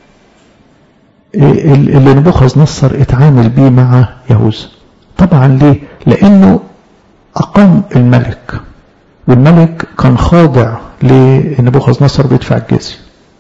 Speaker 1: اللي نبوخذ نصر اتعامل بيه مع يهوذا طبعا ليه لانه اقام الملك والملك كان خاضع لنبوخذ نصر بيدفع الجزية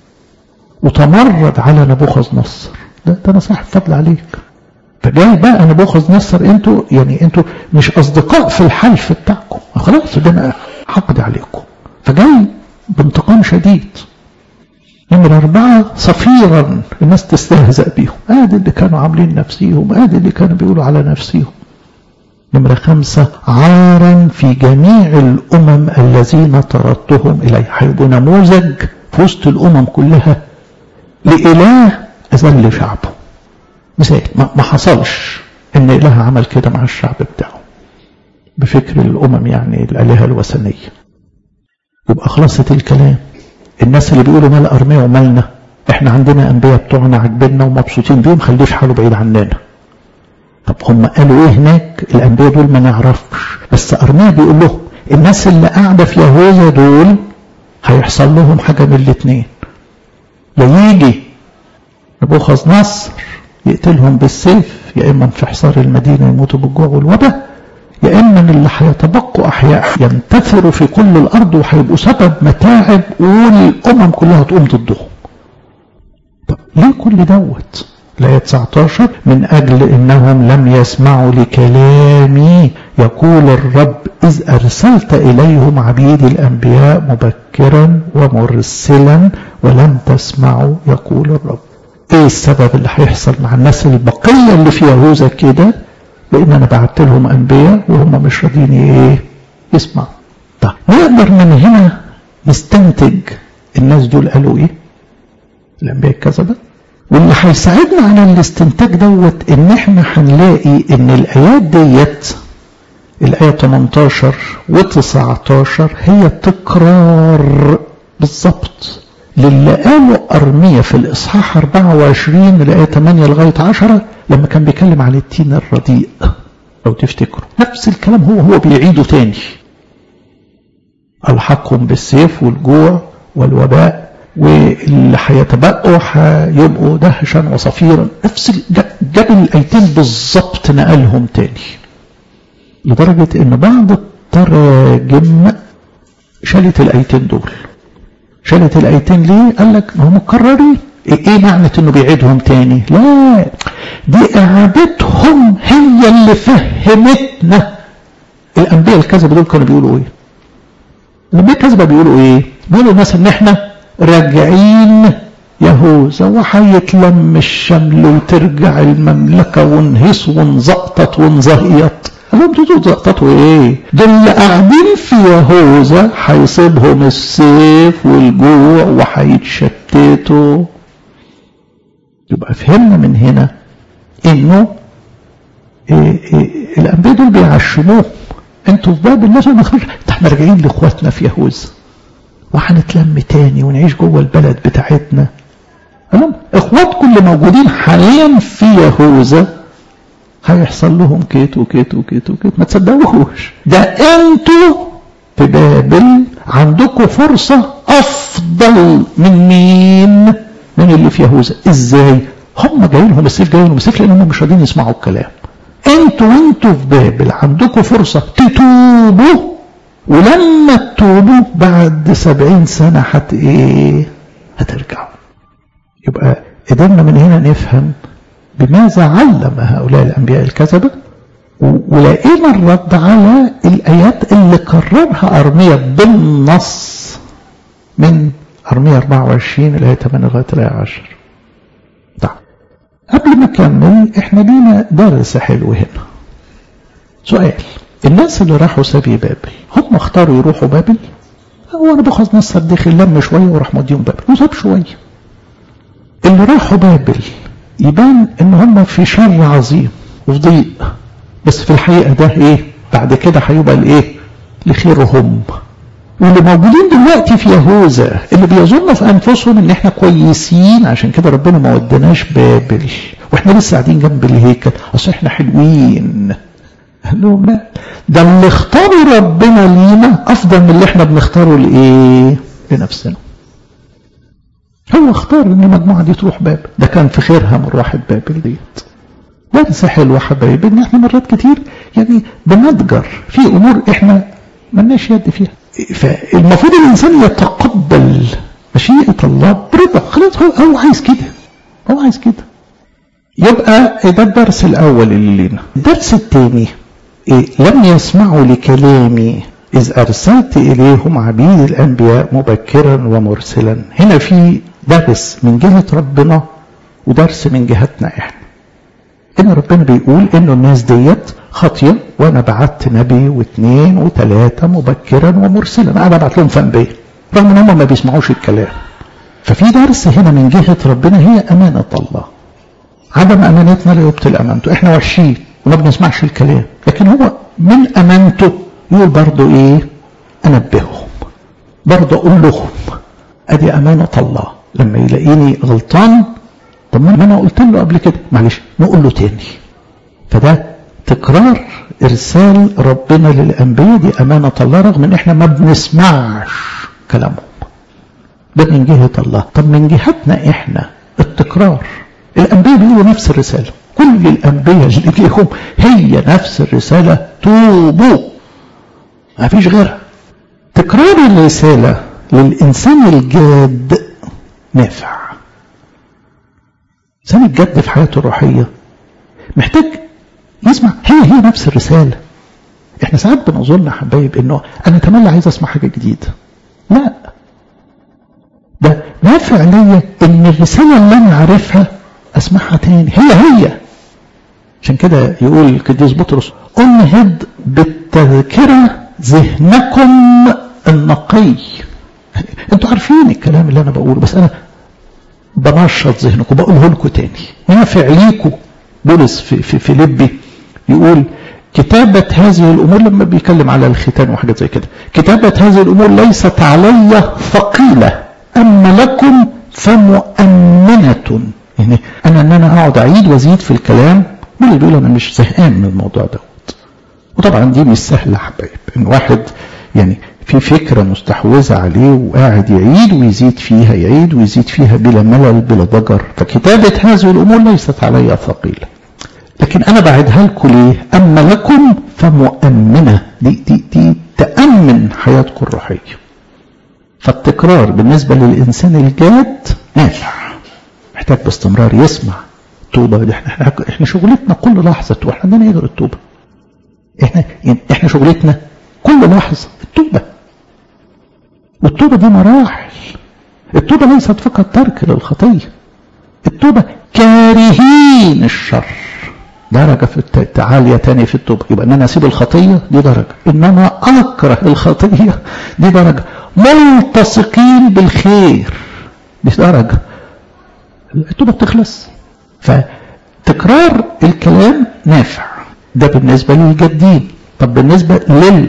Speaker 1: وتمرد على نبوخذ نصر ده, ده انا صاحب فضل عليك فجاي بقى نبوخذ نصر انتوا يعني انتوا مش اصدقاء في الحلف بتاعكم خلاص ده انا حقد عليكم فجاي بانتقام شديد نمرة أربعة صفيرا الناس تستهزأ بيهم ادي اللي كانوا عاملين نفسيهم ادي اللي كانوا بيقولوا على نفسيهم نمرة خمسة عارا في جميع الأمم الذين طردتهم إليه هيبقوا نموذج في وسط الأمم كلها لإله أذل شعبه مثال ما حصلش إن إله عمل كده مع الشعب بتاعه بفكر الأمم يعني الآلهة الوثنية يبقى خلاصة الكلام الناس اللي بيقولوا مال أرمية ومالنا احنا عندنا أنبياء بتوعنا عاجبيننا ومبسوطين بيهم خليش حاله بعيد عننا طب هم قالوا ايه هناك الأنبياء دول ما نعرفش بس أرمية بيقول لهم الناس اللي قاعدة في يهوذا دول هيحصل لهم حاجة من الاثنين يا يجي نبوخذ نصر يقتلهم بالسيف يا إما في حصار المدينة يموتوا بالجوع والوباء يا إما اللي هيتبقوا أحياء ينتثروا في كل الأرض وهيبقوا سبب متاعب والأمم كلها تقوم ضدهم طب ليه كل دوت الآية 19 من أجل إنهم لم يسمعوا لكلامي يقول الرب إذ أرسلت إليهم عبيد الأنبياء مبكرا ومرسلا ولم تسمعوا يقول الرب إيه السبب اللي هيحصل مع الناس البقية اللي في يهوذا كده لأن أنا بعت لهم أنبياء وهم مش راضيين إيه يسمعوا طيب نقدر من هنا نستنتج الناس دول قالوا إيه الأنبياء الكذبة واللي هيساعدنا على الاستنتاج دوت ان احنا هنلاقي ان الايات ديت الايه 18 و19 هي تكرار بالظبط للي قاله ارميه في الاصحاح 24 الايه 8 لغايه 10 لما كان بيتكلم عن التين الرديء لو تفتكروا نفس الكلام هو هو بيعيده تاني الحقهم بالسيف والجوع والوباء واللي هيتبقوا هيبقوا دهشا وصفيرا نفس جاب الايتين بالظبط نقلهم تاني لدرجة ان بعض التراجم شالت الايتين دول شالت الايتين ليه قال لك ما هم مكررين ايه معنى انه بيعيدهم تاني لا دي اعادتهم هي اللي فهمتنا الانبياء الكذبه دول كانوا بيقولوا ايه الانبياء الكذبه بيقولوا ايه بيقولوا مثلا ان احنا راجعين يهوذا وهيتلم الشمل وترجع المملكة ونهيص ونزقطط ونزهيط قال لهم انتوا تزقططوا ايه؟ دول اللي قاعدين في يهوذا هيصيبهم السيف والجوع وهيتشتتوا يبقى فهمنا من هنا انه إيه إيه الانبياء دول بيعشموه انتوا في باب الناس ما احنا راجعين لاخواتنا في يهوذا وهنتلم تاني ونعيش جوه البلد بتاعتنا تمام اخواتكم اللي موجودين حاليا في يهوذا هيحصل لهم كيت وكيت وكيت وكيت ما تصدقوش ده انتوا في بابل عندكم فرصة افضل من مين من اللي في يهوذا ازاي هم جايين لهم السيف جاي لهم السيف لانهم مش راضيين يسمعوا الكلام انتوا وانتوا في بابل عندكم فرصة تتوبوا ولما تتوبوا بعد سبعين سنة حت ايه هترجعوا يبقى قدرنا من هنا نفهم بماذا علم هؤلاء الأنبياء الكذبة ولقينا الرد على الآيات اللي كررها أرمية بالنص من أرمية 24 الآية 8 لغاية الآية 10 طيب قبل ما نكمل احنا لينا درس حلو هنا سؤال الناس اللي راحوا سبي بابل هم اختاروا يروحوا بابل هو انا باخذ نص داخل لم شويه وراح موديهم بابل وساب شويه اللي راحوا بابل يبان ان هم في شر عظيم وفي ضيق بس في الحقيقه ده ايه بعد كده هيبقى الايه لخيرهم واللي موجودين دلوقتي في يهوذا اللي بيظنوا في انفسهم ان احنا كويسين عشان كده ربنا ما ودناش بابل واحنا لسه قاعدين جنب الهيكل اصل احنا حلوين قال لهم لا ده اللي اختاروا ربنا لينا افضل من اللي احنا بنختاره لايه لنفسنا هو اختار ان المجموعه دي تروح بابل ده كان في خيرها من راحت بابل ديت درس حلو حبايبي ان احنا مرات كتير يعني بنتجر في امور احنا ملناش يد فيها فالمفروض الانسان يتقبل مشيئه الله برضا خلاص هو, هو عايز كده هو عايز كده يبقى ده الدرس الاول اللي لنا الدرس الثاني إيه لم يسمعوا لكلامي إذ أرسلت إليهم عبيد الأنبياء مبكرا ومرسلا هنا في درس من جهة ربنا ودرس من جهتنا إحنا إن ربنا بيقول إنه الناس ديت خاطية وأنا بعت نبي واثنين وثلاثة مبكرا ومرسلا أنا بعت لهم في أنبياء رغم إن هم ما بيسمعوش الكلام ففي درس هنا من جهة ربنا هي أمانة الله عدم أمانتنا لا يبطل أمانته إحنا وحشين وما بنسمعش الكلام لكن هو من أمانته يقول برضه إيه أنبههم برضه أقول لهم أدي أمانة الله لما يلاقيني غلطان طب ما أنا قلت له قبل كده معلش نقول له تاني فده تكرار إرسال ربنا للأنبياء دي أمانة الله رغم إن إحنا ما بنسمعش كلامهم ده من جهة الله طب من جهتنا إحنا التكرار الأنبياء بيقولوا نفس الرسالة كل الأنبياء اللي ليهم هي نفس الرسالة توبوا ما فيش غيرها تكرار الرسالة للإنسان الجاد نافع الإنسان الجاد في حياته الروحية محتاج يسمع هي هي نفس الرسالة احنا ساعات بنظن حبايب انه انا تملي عايز اسمع حاجة جديدة لا ده نافع ليا ان الرسالة اللي انا عارفها اسمعها تاني هي هي عشان كده يقول القديس بطرس انهض بالتذكرة ذهنكم النقي انتوا عارفين الكلام اللي انا بقوله بس انا بنشط ذهنكم بقوله لكم تاني نافع ليكم بولس في, في فيليبي يقول كتابة هذه الأمور لما بيتكلم على الختان وحاجات زي كده كتابة هذه الأمور ليست علي ثقيلة أما لكم فمؤمنة يعني أنا أن أنا أقعد أعيد وأزيد في الكلام واللي بيقول أنا مش زهقان من الموضوع دوت وطبعا دي مش سهلة حبايب إن واحد يعني في فكرة مستحوذة عليه وقاعد يعيد ويزيد فيها يعيد ويزيد فيها بلا ملل بلا ضجر فكتابة هذه الأمور ليست علي ثقيلة لكن انا بعدها لكم ليه اما لكم فمؤمنه دي دي دي تامن حياتكم الروحيه فالتكرار بالنسبه للانسان الجاد نافع محتاج باستمرار يسمع التوبه احنا احنا احنا شغلتنا كل لحظه توبه احنا عندنا يقدر التوبه احنا يعني احنا شغلتنا كل لحظه التوبه والتوبه دي مراحل التوبه ليست فقط ترك للخطيه التوبه كارهين الشر درجة في عالية تاني في التوبة يبقى ان انا اسيب الخطية دي درجة ان انا اكره الخطية دي درجة ملتصقين بالخير دي درجة التوبة بتخلص فتكرار الكلام نافع ده بالنسبة للجادين طب بالنسبة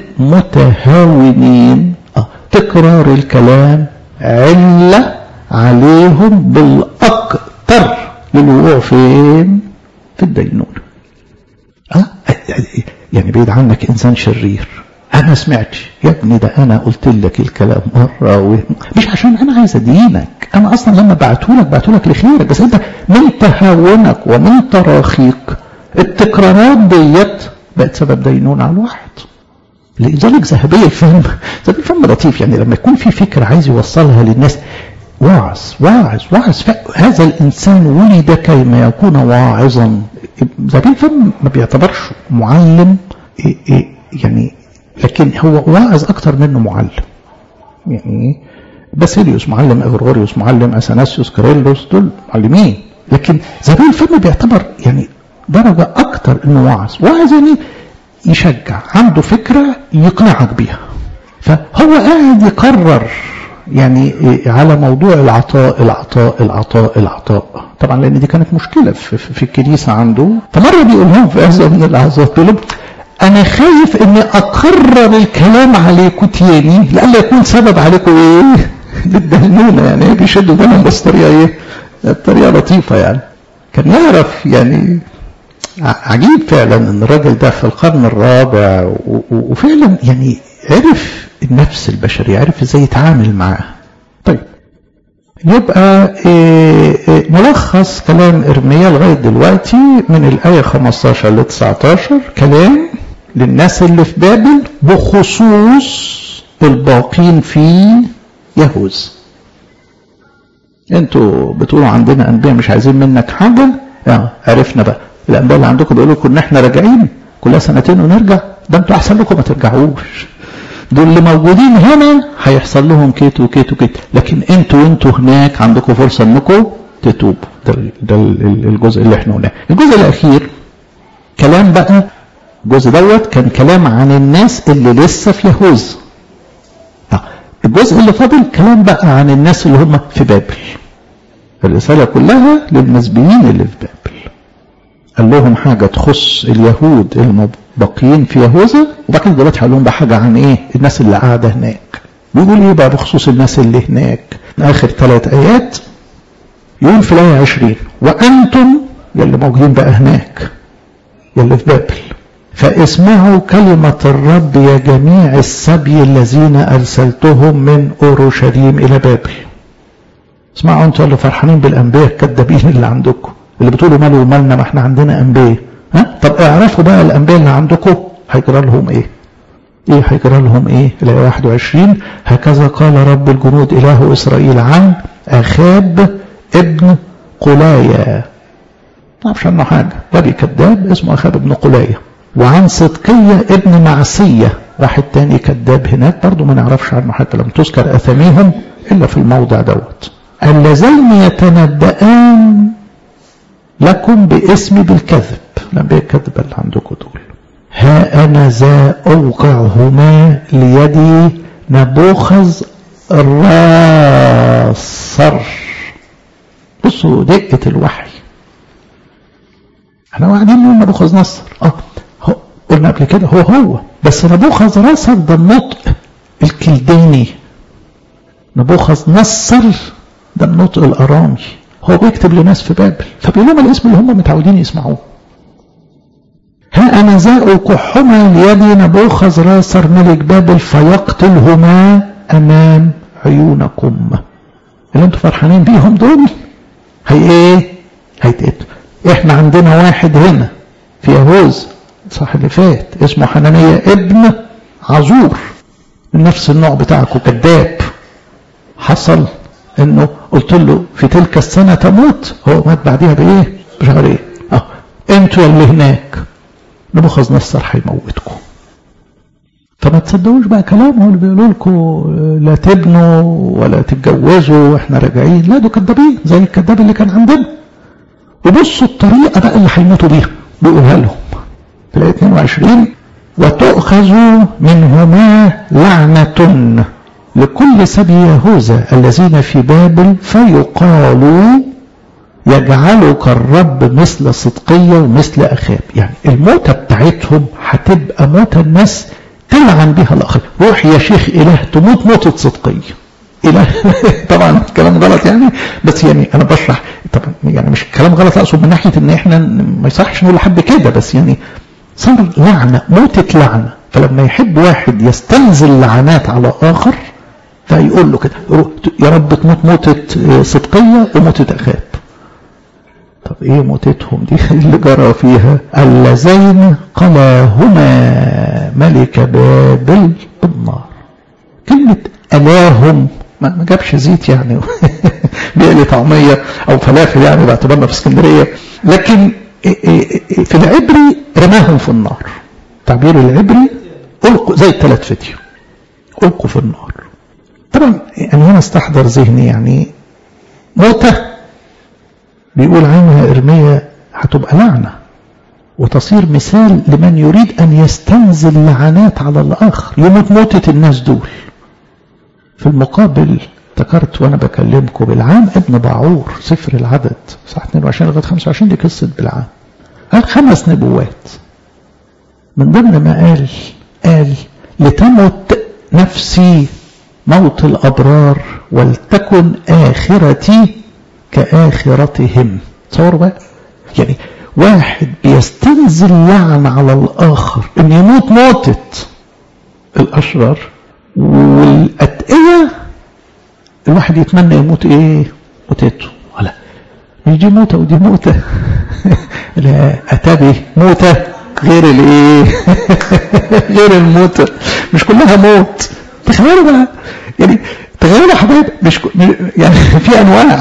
Speaker 1: للمتهاونين آه. تكرار الكلام علة عليهم بالأكثر للوقوع فين في الدينونة أه؟ يعني بعيد عنك إنسان شرير أنا سمعتش يا ابني ده أنا قلت لك الكلام مرة و... مش عشان أنا عايز أدينك أنا أصلا لما بعتهولك بعتهولك لخيرك بس أنت من تهاونك ومن تراخيك التكرارات ديت بقت سبب دينون على الواحد لذلك ذهبية الفهم ذهبية الفهم لطيف يعني لما يكون في فكرة عايز يوصلها للناس واعظ واعظ واعظ هذا الإنسان ولد كيما يكون واعظا ذهبية الفهم ما بيعتبرش معلم إيه إيه يعني لكن هو واعظ أكتر منه معلم يعني باسيليوس معلم اغرغوريوس معلم اثناسيوس كاريلوس دول معلمين لكن ذهبية الفهم بيعتبر يعني درجة أكتر إنه واعظ واعظ يعني يشجع عنده فكرة يقنعك بيها فهو قاعد يقرر يعني على موضوع العطاء العطاء العطاء العطاء طبعا لان دي كانت مشكله في, في الكنيسه عنده فمره بيقول لهم في هذا من اللحظات بيقول لهم انا خايف اني اكرر الكلام عليكم تاني لئلا يكون سبب عليكم ايه للدهنونه يعني بيشدوا دايما بس طريقه ايه طريقه لطيفه يعني كان يعرف يعني عجيب فعلا ان الراجل ده في القرن الرابع وفعلا يعني عرف النفس البشرية عرف ازاي يتعامل معاها طيب يبقى إيه إيه ملخص كلام إرميا لغاية دلوقتي من الآية 15 ل 19 كلام للناس اللي في بابل بخصوص الباقين في يهوذا انتوا بتقولوا عندنا انبياء مش عايزين منك حاجه اه عرفنا بقى الانبياء اللي عندكم بيقولوا لكم ان احنا راجعين كلها سنتين ونرجع ده انتوا احسن لكم ما ترجعوش دول اللي موجودين هنا هيحصل لهم كيت وكيت وكيت لكن انتوا وانتوا هناك عندكم فرصه انكم تتوبوا ده, ده الجزء اللي احنا قلناه الجزء الاخير كلام بقى الجزء دوت كان كلام عن الناس اللي لسه في يهوذا الجزء اللي فاضل كلام بقى عن الناس اللي هم في بابل الرساله كلها للمسبيين اللي في بابل قال لهم حاجه تخص اليهود المبقيين في يهوذا وبعد كده دلوقتي هقول لهم بقى حاجه عن ايه الناس اللي قاعده هناك بيقول ايه بقى بخصوص الناس اللي هناك اخر ثلاث ايات يقول في الايه 20 وانتم يلي موجودين بقى هناك يلي في بابل فاسمعوا كلمة الرب يا جميع السبي الذين أرسلتهم من أورشليم إلى بابل اسمعوا انتوا اللي فرحانين بالأنبياء الكذابين اللي عندكم اللي بتقولوا ماله ومالنا ما احنا عندنا أنبياء ها طب اعرفوا بقى الأنبياء اللي عندكم هيجرى لهم ايه ايه هيجرى لهم ايه الآية 21 هكذا قال رب الجنود إله إسرائيل عن أخاب ابن قلايا ما اعرفش عنه حاجة راجل كذاب اسمه أخاب ابن قلايا وعن صدقية ابن معسية واحد تاني كذاب هناك برضه ما نعرفش عنه حتى لم تذكر أثاميهم إلا في الموضع دوت اللذين يتنبأان لكم باسمي بالكذب الأنبياء الكذب اللي عندكم دول ها أنا ذا أوقعهما ليدي نبوخذ الراصر بصوا دقة الوحي احنا قاعدين نقول نبوخذ نصر اه قلنا قبل كده هو هو بس نبوخذ نصر ده النطق الكلداني نبوخذ نصر ده النطق الارامي هو بيكتب لناس في بابل فبيقول لهم الاسم اللي هم متعودين يسمعوه ها انا ذا اوقحهما ليدي نبوخذ راسر ملك بابل فيقتلهما امام عيونكم اللي انتوا فرحانين بيهم دول هي ايه هيتقتلوا احنا عندنا واحد هنا في يهوذا صح اللي فات اسمه حنانية ابن عزور من نفس النوع بتاعكم كذاب حصل انه قلت له في تلك السنة تموت هو مات بعديها بايه بشهرين اه انتوا اللي هناك نبوخذ نصر هيموتكم فما تصدقوش بقى كلامهم اللي بيقولوا لكم لا تبنوا ولا تتجوزوا واحنا راجعين لا دول كدابين زي الكذاب اللي كان عندنا وبصوا الطريقة بقى اللي هيموتوا بيها بيقولها لهم في الآية 22 وتؤخذ منهما لعنة لكل سبي يهوذا الذين في بابل فيقالوا يجعلك الرب مثل صدقية ومثل أخاب يعني الموتة بتاعتهم هتبقى موتة الناس تلعن بها الآخر روح يا شيخ إله تموت موتة صدقية إله طبعا كلام غلط يعني بس يعني أنا بشرح طبعا يعني مش كلام غلط أقصد من ناحية إن إحنا ما يصحش نقول لحد كده بس يعني صار لعنة موتة لعنة فلما يحب واحد يستنزل لعنات على آخر فيقول له كده يا رب تموت موتة صدقية وموتة أخاب طب ايه موتتهم دي اللي جرى فيها اللذين قلاهما ملك بابل بالنار كلمة ألاهم ما جابش زيت يعني بيقلي طعمية أو فلافل يعني باعتبارنا في اسكندرية لكن في العبري رماهم في النار تعبير العبري ألقوا زي الثلاث فتية ألقوا في النار طبعا يعني هنا استحضر ذهني يعني موتة بيقول عنها إرميا هتبقى لعنة وتصير مثال لمن يريد أن يستنزل لعنات على الآخر يموت موتة الناس دول في المقابل افتكرت وانا بكلمكم بالعام ابن باعور سفر العدد صح 22 لغايه 25 دي قصه بالعام قال خمس نبوات من ضمن ما قال قال لتمت نفسي موت الابرار ولتكن اخرتي كاخرتهم تصوروا بقى يعني واحد بيستنزل لعن على الاخر ان يموت موتة الاشرار والاتقية الواحد يتمنى يموت ايه موتته ولا مش دي موتة ودي موتة لا اتابي موتة غير الايه غير الموتة مش كلها موت تخيلوا بقى يعني تخيلوا يا حبايب مش يعني في انواع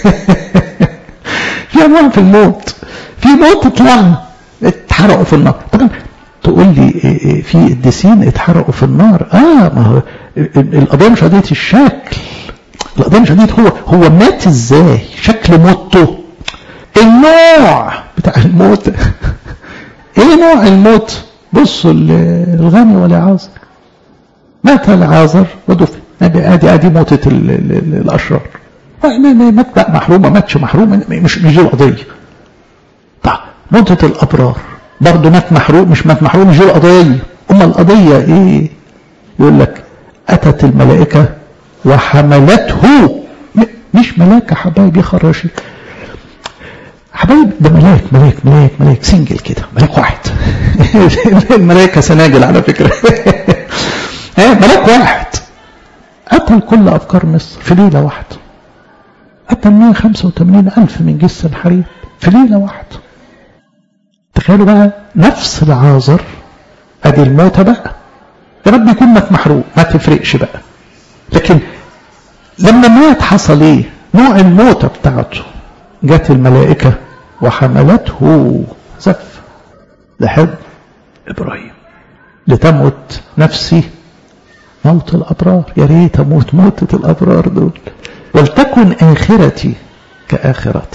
Speaker 1: في انواع في الموت في موت لعنة اتحرقوا في النار طبعا تقول لي في الدسين اتحرقوا في النار اه ما هو القضيه مش قضيه الشكل القضيه مش قضيه هو هو مات ازاي شكل موته النوع بتاع الموت ايه نوع الموت بصوا الغني والعازر مات العازر ودفن ادي ادي موتة الاشرار مات بقى محروم ما ماتش محروم مش مش دي القضيه طيب موتة الابرار برضه مات محروق مش مات محروق مش دي القضيه اما القضيه ايه يقول لك اتت الملائكه وحملته مش ملاك يا حبايبي يا خراشي حبايب ده ملاك ملاك ملاك ملاك سنجل كده ملاك واحد الملائكه سناجل على فكره ملاك واحد قتل كل افكار مصر في ليله واحده قتل 185 الف من جيش الحريم في ليله واحده تخيلوا بقى نفس العازر ادي الموتى بقى يا رب يكون مات محروق ما تفرقش بقى لكن لما مات حصل ايه نوع الموتى بتاعته جت الملائكة وحملته زف لحب إبراهيم لتموت نفسي موت الأبرار يا ريت أموت موتة الأبرار دول ولتكن آخرتي كآخرته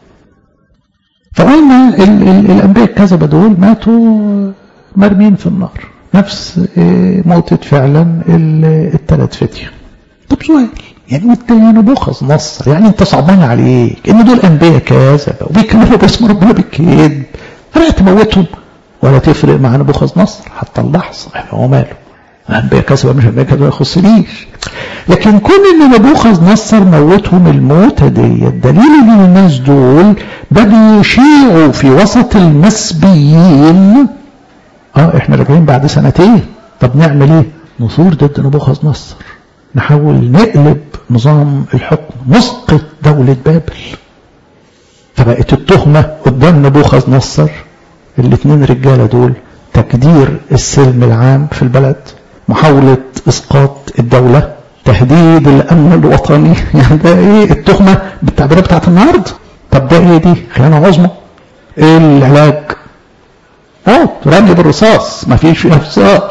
Speaker 1: فقلنا الأنبياء الكذبة دول ماتوا مرمين في النار نفس موتة فعلا الثلاث فتية طب سؤال يعني انت يا نبوخذ نصر يعني انت صعبان عليك ان دول انبياء كذبة وبيكلموا باسم ربنا بالكذب راح تموتهم ولا تفرق مع نبوخذ نصر حتى اللحظة هو ماله انبياء كذبة مش انبياء كذبة ما يخصنيش لكن كون ان نبوخذ نصر موتهم الموتة دي الدليل ان الناس دول بدوا يشيعوا في وسط المسبيين اه احنا راجعين بعد سنتين طب نعمل ايه نثور ضد نبوخذ نصر نحاول نقلب نظام الحكم نسقط دولة بابل فبقت التهمة قدام نبوخذ نصر الاثنين رجالة دول تكدير السلم العام في البلد محاولة إسقاط الدولة تهديد الأمن الوطني يعني ده إيه التهمة بالتعبيرات بتاعت النهاردة طب ده إيه دي خيانة عظمى إيه العلاج اه رمي بالرصاص ما فيش انفصال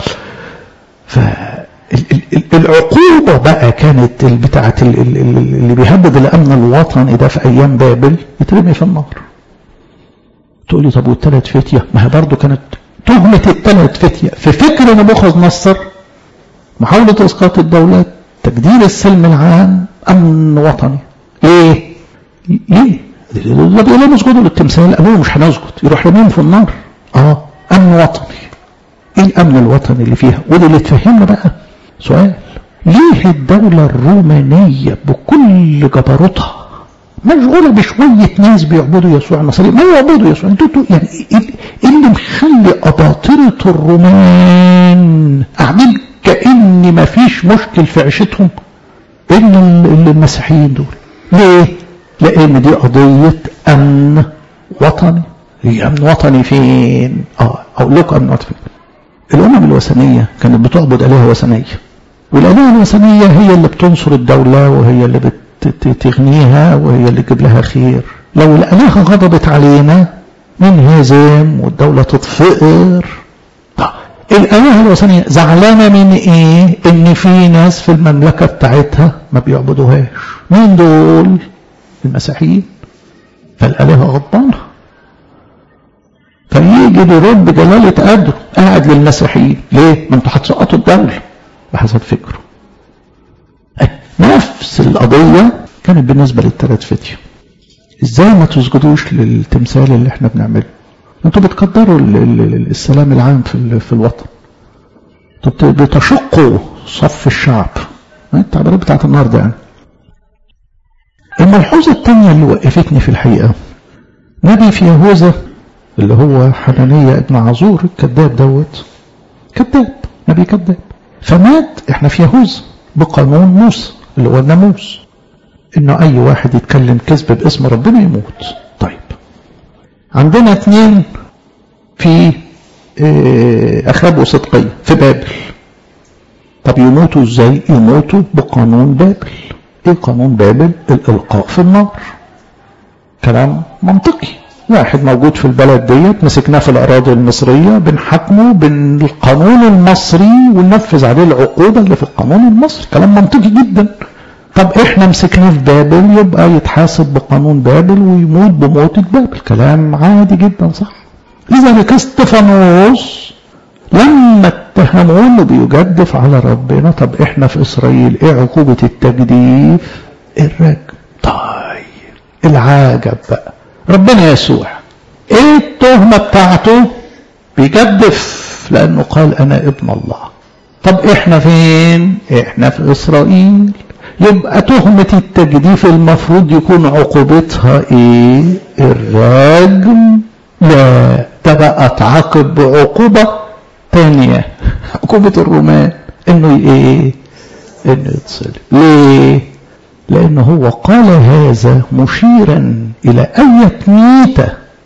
Speaker 1: فالعقوبة بقى كانت بتاعة اللي بيهدد الأمن الوطني ده في أيام بابل يترمي في النار تقول لي طب والثلاث فتية ما هي برضه كانت تهمة الثلاث فتية في فكر نبوخذ نصر محاولة إسقاط الدولة تجدير السلم العام أمن وطني ليه؟ ليه؟ ده بيقولوا اسجدوا للتمثال قالوا مش هنسجد يروح رميهم في النار اه امن وطني ايه الامن الوطني اللي فيها وده اللي تفهمنا بقى سؤال ليه الدولة الرومانية بكل جبروتها مشغولة بشوية ناس بيعبدوا يسوع النصري ما يعبدوا يسوع انتوا يعني ايه اللي مخلي أباطرة الرومان قاعدين كأن ما فيش مشكل في عيشتهم إلا المسيحيين دول ليه؟ لأن دي قضية أمن وطني هي أمن وطني فين؟ اه أقول لكم أمن وطني فين؟ الأمم الوثنية كانت بتعبد آلهة وثنية والآلهة الوثنية هي اللي بتنصر الدولة وهي اللي بتغنيها وهي اللي تجيب لها خير لو الآلهة غضبت علينا ننهزم والدولة تتفقر الآلهة الوثنية زعلانة من إيه؟ إن في ناس في المملكة بتاعتها ما بيعبدوهاش مين دول؟ المسيحيين فالآلهة غضبانة فيجي لرب جلالة قدره قاعد للمسيحيين ليه؟ ما انتوا هتسقطوا الدولة بحسب فكره نفس القضية كانت بالنسبة للثلاث فتية ازاي ما تسجدوش للتمثال اللي احنا بنعمله انتوا بتقدروا السلام العام في في الوطن انتوا بتشقوا صف الشعب التعبيرات بتاعت النهارده يعني الملحوظة الثانية اللي وقفتني في الحقيقة نبي في يهوذا اللي هو حنانية ابن عزور الكذاب دوت كذاب نبي كذاب فمات احنا في يهوذا بقانون موسى اللي هو الناموس انه اي واحد يتكلم كذب باسم ربنا يموت طيب عندنا اثنين في اخاب وصدقية في بابل طب يموتوا ازاي يموتوا بقانون بابل ايه قانون بابل الالقاء في النار كلام منطقي واحد موجود في البلد ديت مسكناه في الاراضي المصريه بنحاكمه بالقانون المصري وننفذ عليه العقوبه اللي في القانون المصري كلام منطقي جدا طب احنا مسكناه في بابل يبقى يتحاسب بقانون بابل ويموت بموتة بابل كلام عادي جدا صح لذلك استفانوس لما اتهموه انه بيجدف على ربنا طب احنا في اسرائيل ايه عقوبة التجديف الرجم طيب العجب بقى ربنا يسوع ايه التهمة بتاعته بيجدف لانه قال انا ابن الله طب احنا فين احنا في اسرائيل يبقى تهمة التجديف المفروض يكون عقوبتها ايه الرجم لا ده بقى تعاقب بعقوبة تانية عقوبة الرومان انه ايه انه يتصلب ليه لانه هو قال هذا مشيرا الى اية ميتة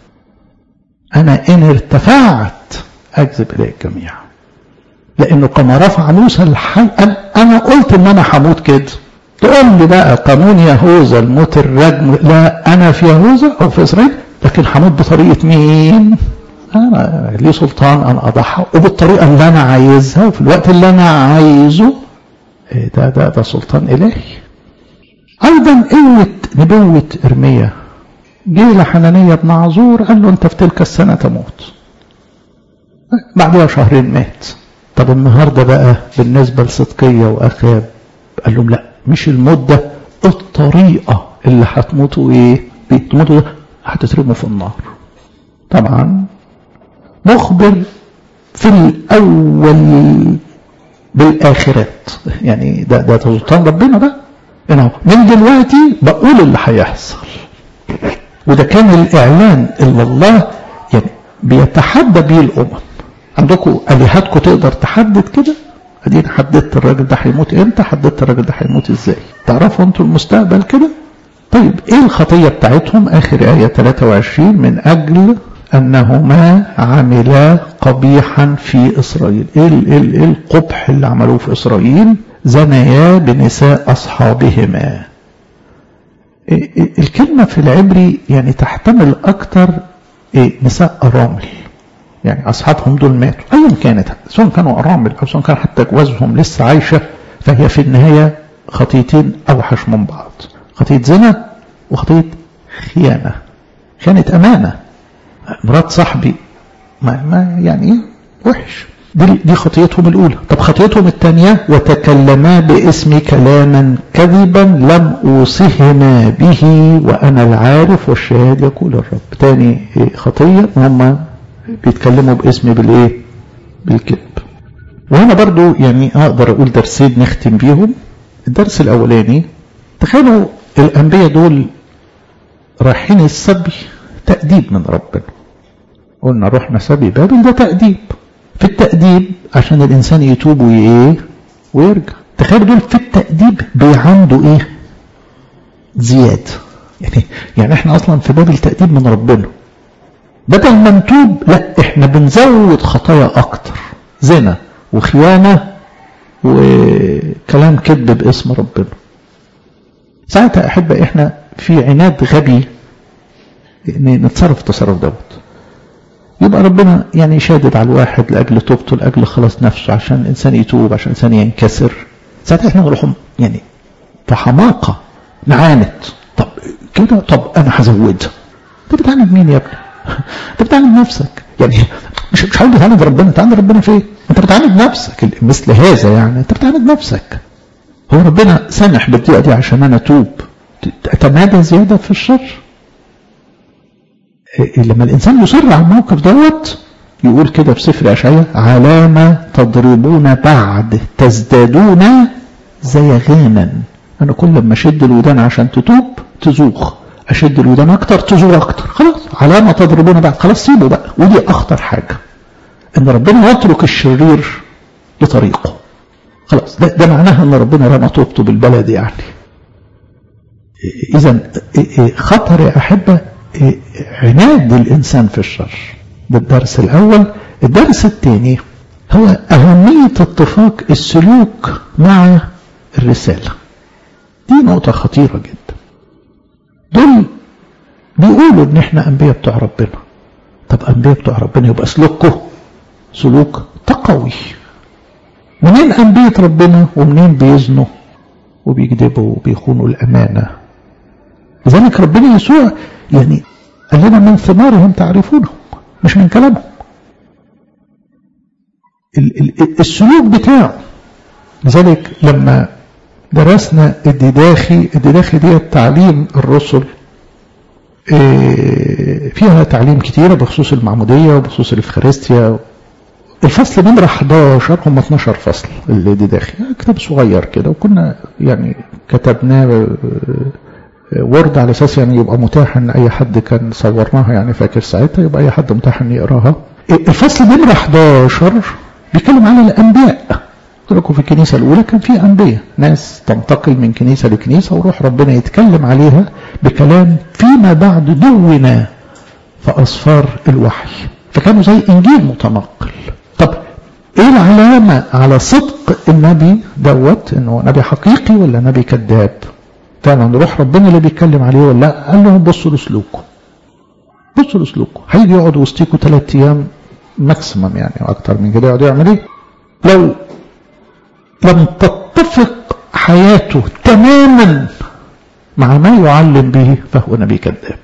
Speaker 1: انا ان ارتفعت اكذب اليك جميعا لانه كما رفع موسى الحي قال انا قلت ان انا هموت كده تقول لي بقى قانون يهوذا الموت الرجم لا انا في يهوذا او في اسرائيل لكن هموت بطريقه مين انا لي سلطان ان اضحى وبالطريقه اللي انا عايزها وفي الوقت اللي انا عايزه ده ده ده سلطان الهي ايضا قوه نبوه ارميا جه لحنانية بن عزور قال له انت في تلك السنه تموت بعدها شهرين مات طب النهارده بقى بالنسبه لصدقيه واخاب قال لهم لا مش المده الطريقه اللي هتموتوا ايه بتموتوا هتترموا في النار طبعا مخبر في الأول بالآخرات يعني ده ده سلطان ربنا بقى أنا من دلوقتي بقول اللي هيحصل وده كان الإعلان اللي الله يعني بيتحدى بيه الأمم عندكم آلهتكم تقدر تحدد كده ادينا حددت الراجل ده هيموت امتى حددت الراجل ده هيموت ازاي تعرفوا انتوا المستقبل كده طيب ايه الخطيه بتاعتهم اخر ايه 23 من اجل أنهما عملا قبيحا في إسرائيل إيه إيه القبح اللي عملوه في إسرائيل زنيا بنساء أصحابهما إيه الكلمة في العبري يعني تحتمل أكتر إيه نساء أرامل يعني أصحابهم دول ماتوا أيا كانت سواء كانوا أرامل أو سواء كان حتى جوازهم لسه عايشة فهي في النهاية خطيتين أوحش من بعض خطية زنا وخطية خيانة كانت أمانة مرات صاحبي ما, ما يعني وحش دي, دي خطيتهم الأولى طب خطيتهم الثانية وتكلما باسم كلاما كذبا لم أوصهما به وأنا العارف والشهاد يقول الرب تاني خطية هم بيتكلموا باسمي بالإيه بالكذب وهنا برضو يعني أقدر أقول درسين نختم بيهم الدرس الأولاني تخيلوا الأنبياء دول رايحين السبي تأديب من ربنا قلنا رحنا سبي بابل ده تأديب في التأديب عشان الإنسان يتوب وإيه ويرجع تخيل دول في التأديب بيعندوا إيه زيادة يعني يعني إحنا أصلا في باب التأديب من ربنا بدل ما نتوب لا إحنا بنزود خطايا أكتر زنا وخيانة وكلام كذب باسم ربنا ساعتها أحب إحنا في عناد غبي نتصرف التصرف دوت يبقى ربنا يعني شادد على الواحد لأجل توبته لأجل خلاص نفسه عشان الإنسان يتوب عشان الإنسان ينكسر ساعتها احنا نروح يعني في حماقة نعاند طب كده طب أنا هزودها أنت بتعاند مين يا ابني؟ أنت بتعاند نفسك يعني مش مش هقول بتعاند ربنا بتعاند ربنا في ايه؟ أنت بتعاند نفسك مثل هذا يعني أنت بتعاند نفسك هو ربنا سامح بالدقيقة دي عشان أنا أتوب أتمادى زيادة في الشر لما الإنسان يصر على الموقف دوت يقول كده في سفر أشعياء علامة تضربون بعد تزدادون زيغانا أنا كل ما أشد الودان عشان تتوب تزوغ أشد الودان أكتر تزوغ أكتر خلاص علامة تضربون بعد خلاص سيبه بقى ودي أخطر حاجة إن ربنا يترك الشرير لطريقه خلاص ده, ده معناها إن ربنا رمى توبته بالبلد يعني إذا خطر يا أحبة عناد الإنسان في الشر ده الدرس الأول الدرس الثاني هو أهمية اتفاق السلوك مع الرسالة دي نقطة خطيرة جدا دول بيقولوا ان احنا انبياء بتوع ربنا طب انبياء بتوع ربنا يبقى سلوكه سلوك تقوي منين انبياء ربنا ومنين بيزنوا وبيكذبوا وبيخونوا الامانه لذلك ربنا يسوع يعني قال لنا من ثمارهم تعرفونهم مش من كلامهم السلوك بتاعه لذلك لما درسنا الدداخي الدداخي دي تعليم الرسل فيها تعليم كتيرة بخصوص المعمودية وبخصوص الإفخارستيا الفصل نمرة 11 هم 12 فصل الدداخي كتاب صغير كده وكنا يعني كتبناه وورد على اساس يعني يبقى متاح ان اي حد كان صورناها يعني فاكر ساعتها يبقى اي حد متاح ان يقراها الفصل نمرة 11 بيتكلم عن الانبياء قلت لكم في الكنيسة الأولى كان في أنبياء ناس تنتقل من كنيسة لكنيسة وروح ربنا يتكلم عليها بكلام فيما بعد دون في أصفار الوحي فكانوا زي إنجيل متنقل طب إيه العلامة على صدق النبي دوت إنه نبي حقيقي ولا نبي كذاب فعلا روح ربنا اللي بيتكلم عليه ولا لا قال لهم بصوا لسلوكه بصوا لسلوكه هيجي يقعد وسطيكوا ثلاث ايام ماكسيمم يعني اكتر من كده يقعد يعمل ايه لو لم تتفق حياته تماما مع ما يعلم به فهو نبي كذاب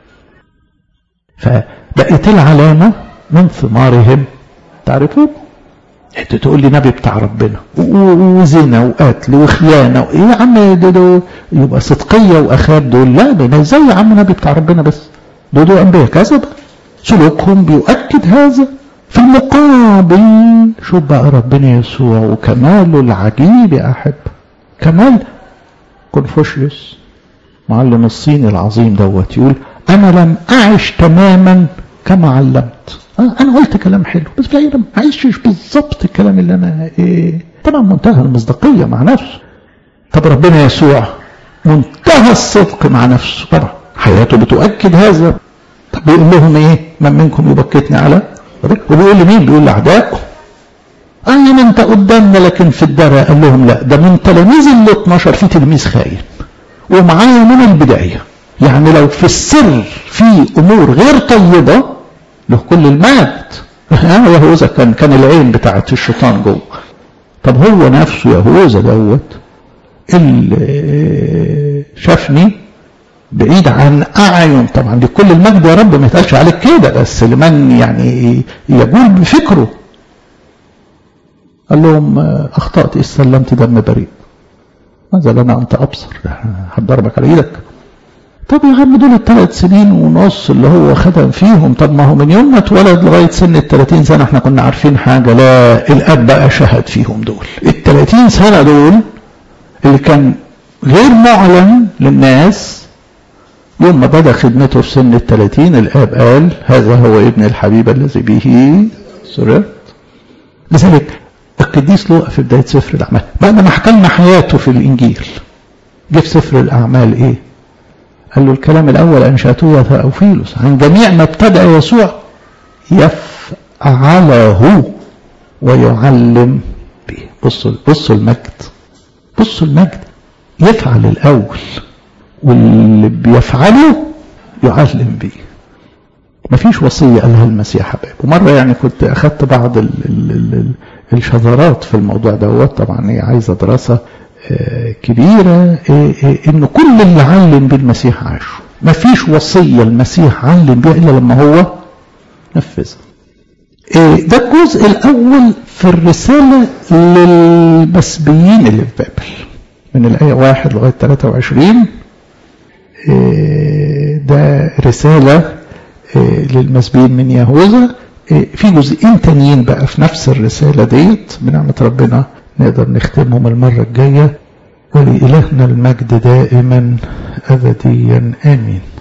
Speaker 1: فبقت العلامة من ثمارهم تعرفون انت تقول لي نبي بتاع ربنا وزنا وقتل وخيانه ايه يا عم ده, ده يبقى صدقيه واخاب دول لا ده ازاي يا عم نبي بتاع ربنا بس دول دول انبياء كذبه سلوكهم بيؤكد هذا في المقابل شوف بقى ربنا يسوع وكماله العجيب يا احب كمال كونفوشيوس معلم الصيني العظيم دوت يقول انا لم اعش تماما كما علمت انا قلت كلام حلو بس في ما عايشش بالظبط الكلام اللي انا إيه طبعا منتهى المصداقيه مع نفسه طب ربنا يسوع منتهى الصدق مع نفسه طبعا حياته بتؤكد هذا طب بيقول لهم ايه من منكم يبكتني على وبيقول لمين بيقول لاعدائه قال ما انت قدامنا لكن في الدرع قال لهم لا ده من تلاميذ ال 12 في تلميذ خاين ومعايا من البدايه يعني لو في السر في امور غير طيبه له كل المجد ها يهوذا كان كان العين بتاعت الشيطان جوه طب هو نفسه يهوذا دوت اللي شافني بعيد عن اعين طبعا لكل المجد يا رب ما يتقالش عليك كده بس لمن يعني يقول بفكره قال لهم اخطات استلمت دم بريء ماذا لنا انت ابصر هتضربك على ايدك طب يا عم دول الثلاث سنين ونص اللي هو خدم فيهم طب ما هو من يوم ما اتولد لغايه سن ال 30 سنه احنا كنا عارفين حاجه لا الاب بقى شهد فيهم دول ال 30 سنه دول اللي كان غير معلن للناس يوم ما بدا خدمته في سن ال 30 الاب قال هذا هو ابن الحبيب الذي به سررت لذلك القديس لوقا في بدايه سفر الاعمال بعد ما حكى لنا حياته في الانجيل جه في سفر الاعمال ايه؟ قال له الكلام الأول أنشأته يا ثأوفيلوس عن جميع ما ابتدأ يسوع يفعله ويعلم به بصوا بصوا المجد بصوا المجد يفعل الأول واللي بيفعله يعلم به مفيش وصية قالها المسيح حبايب ومرة يعني كنت أخدت بعض ال ال ال الشذرات في الموضوع دوت طبعا هي عايزة دراسة كبيرة ان كل اللي علم بيه المسيح عاشه ما فيش وصية المسيح علم بيها الا لما هو نفذها ده الجزء الاول في الرسالة للمسبيين اللي في بابل من الآية واحد لغاية 23 ده رسالة للمسبيين من يهوذا في جزئين تانيين بقى في نفس الرسالة ديت بنعمة ربنا نقدر نختمهم المرة الجاية ولإلهنا المجد دائما أبديا آمين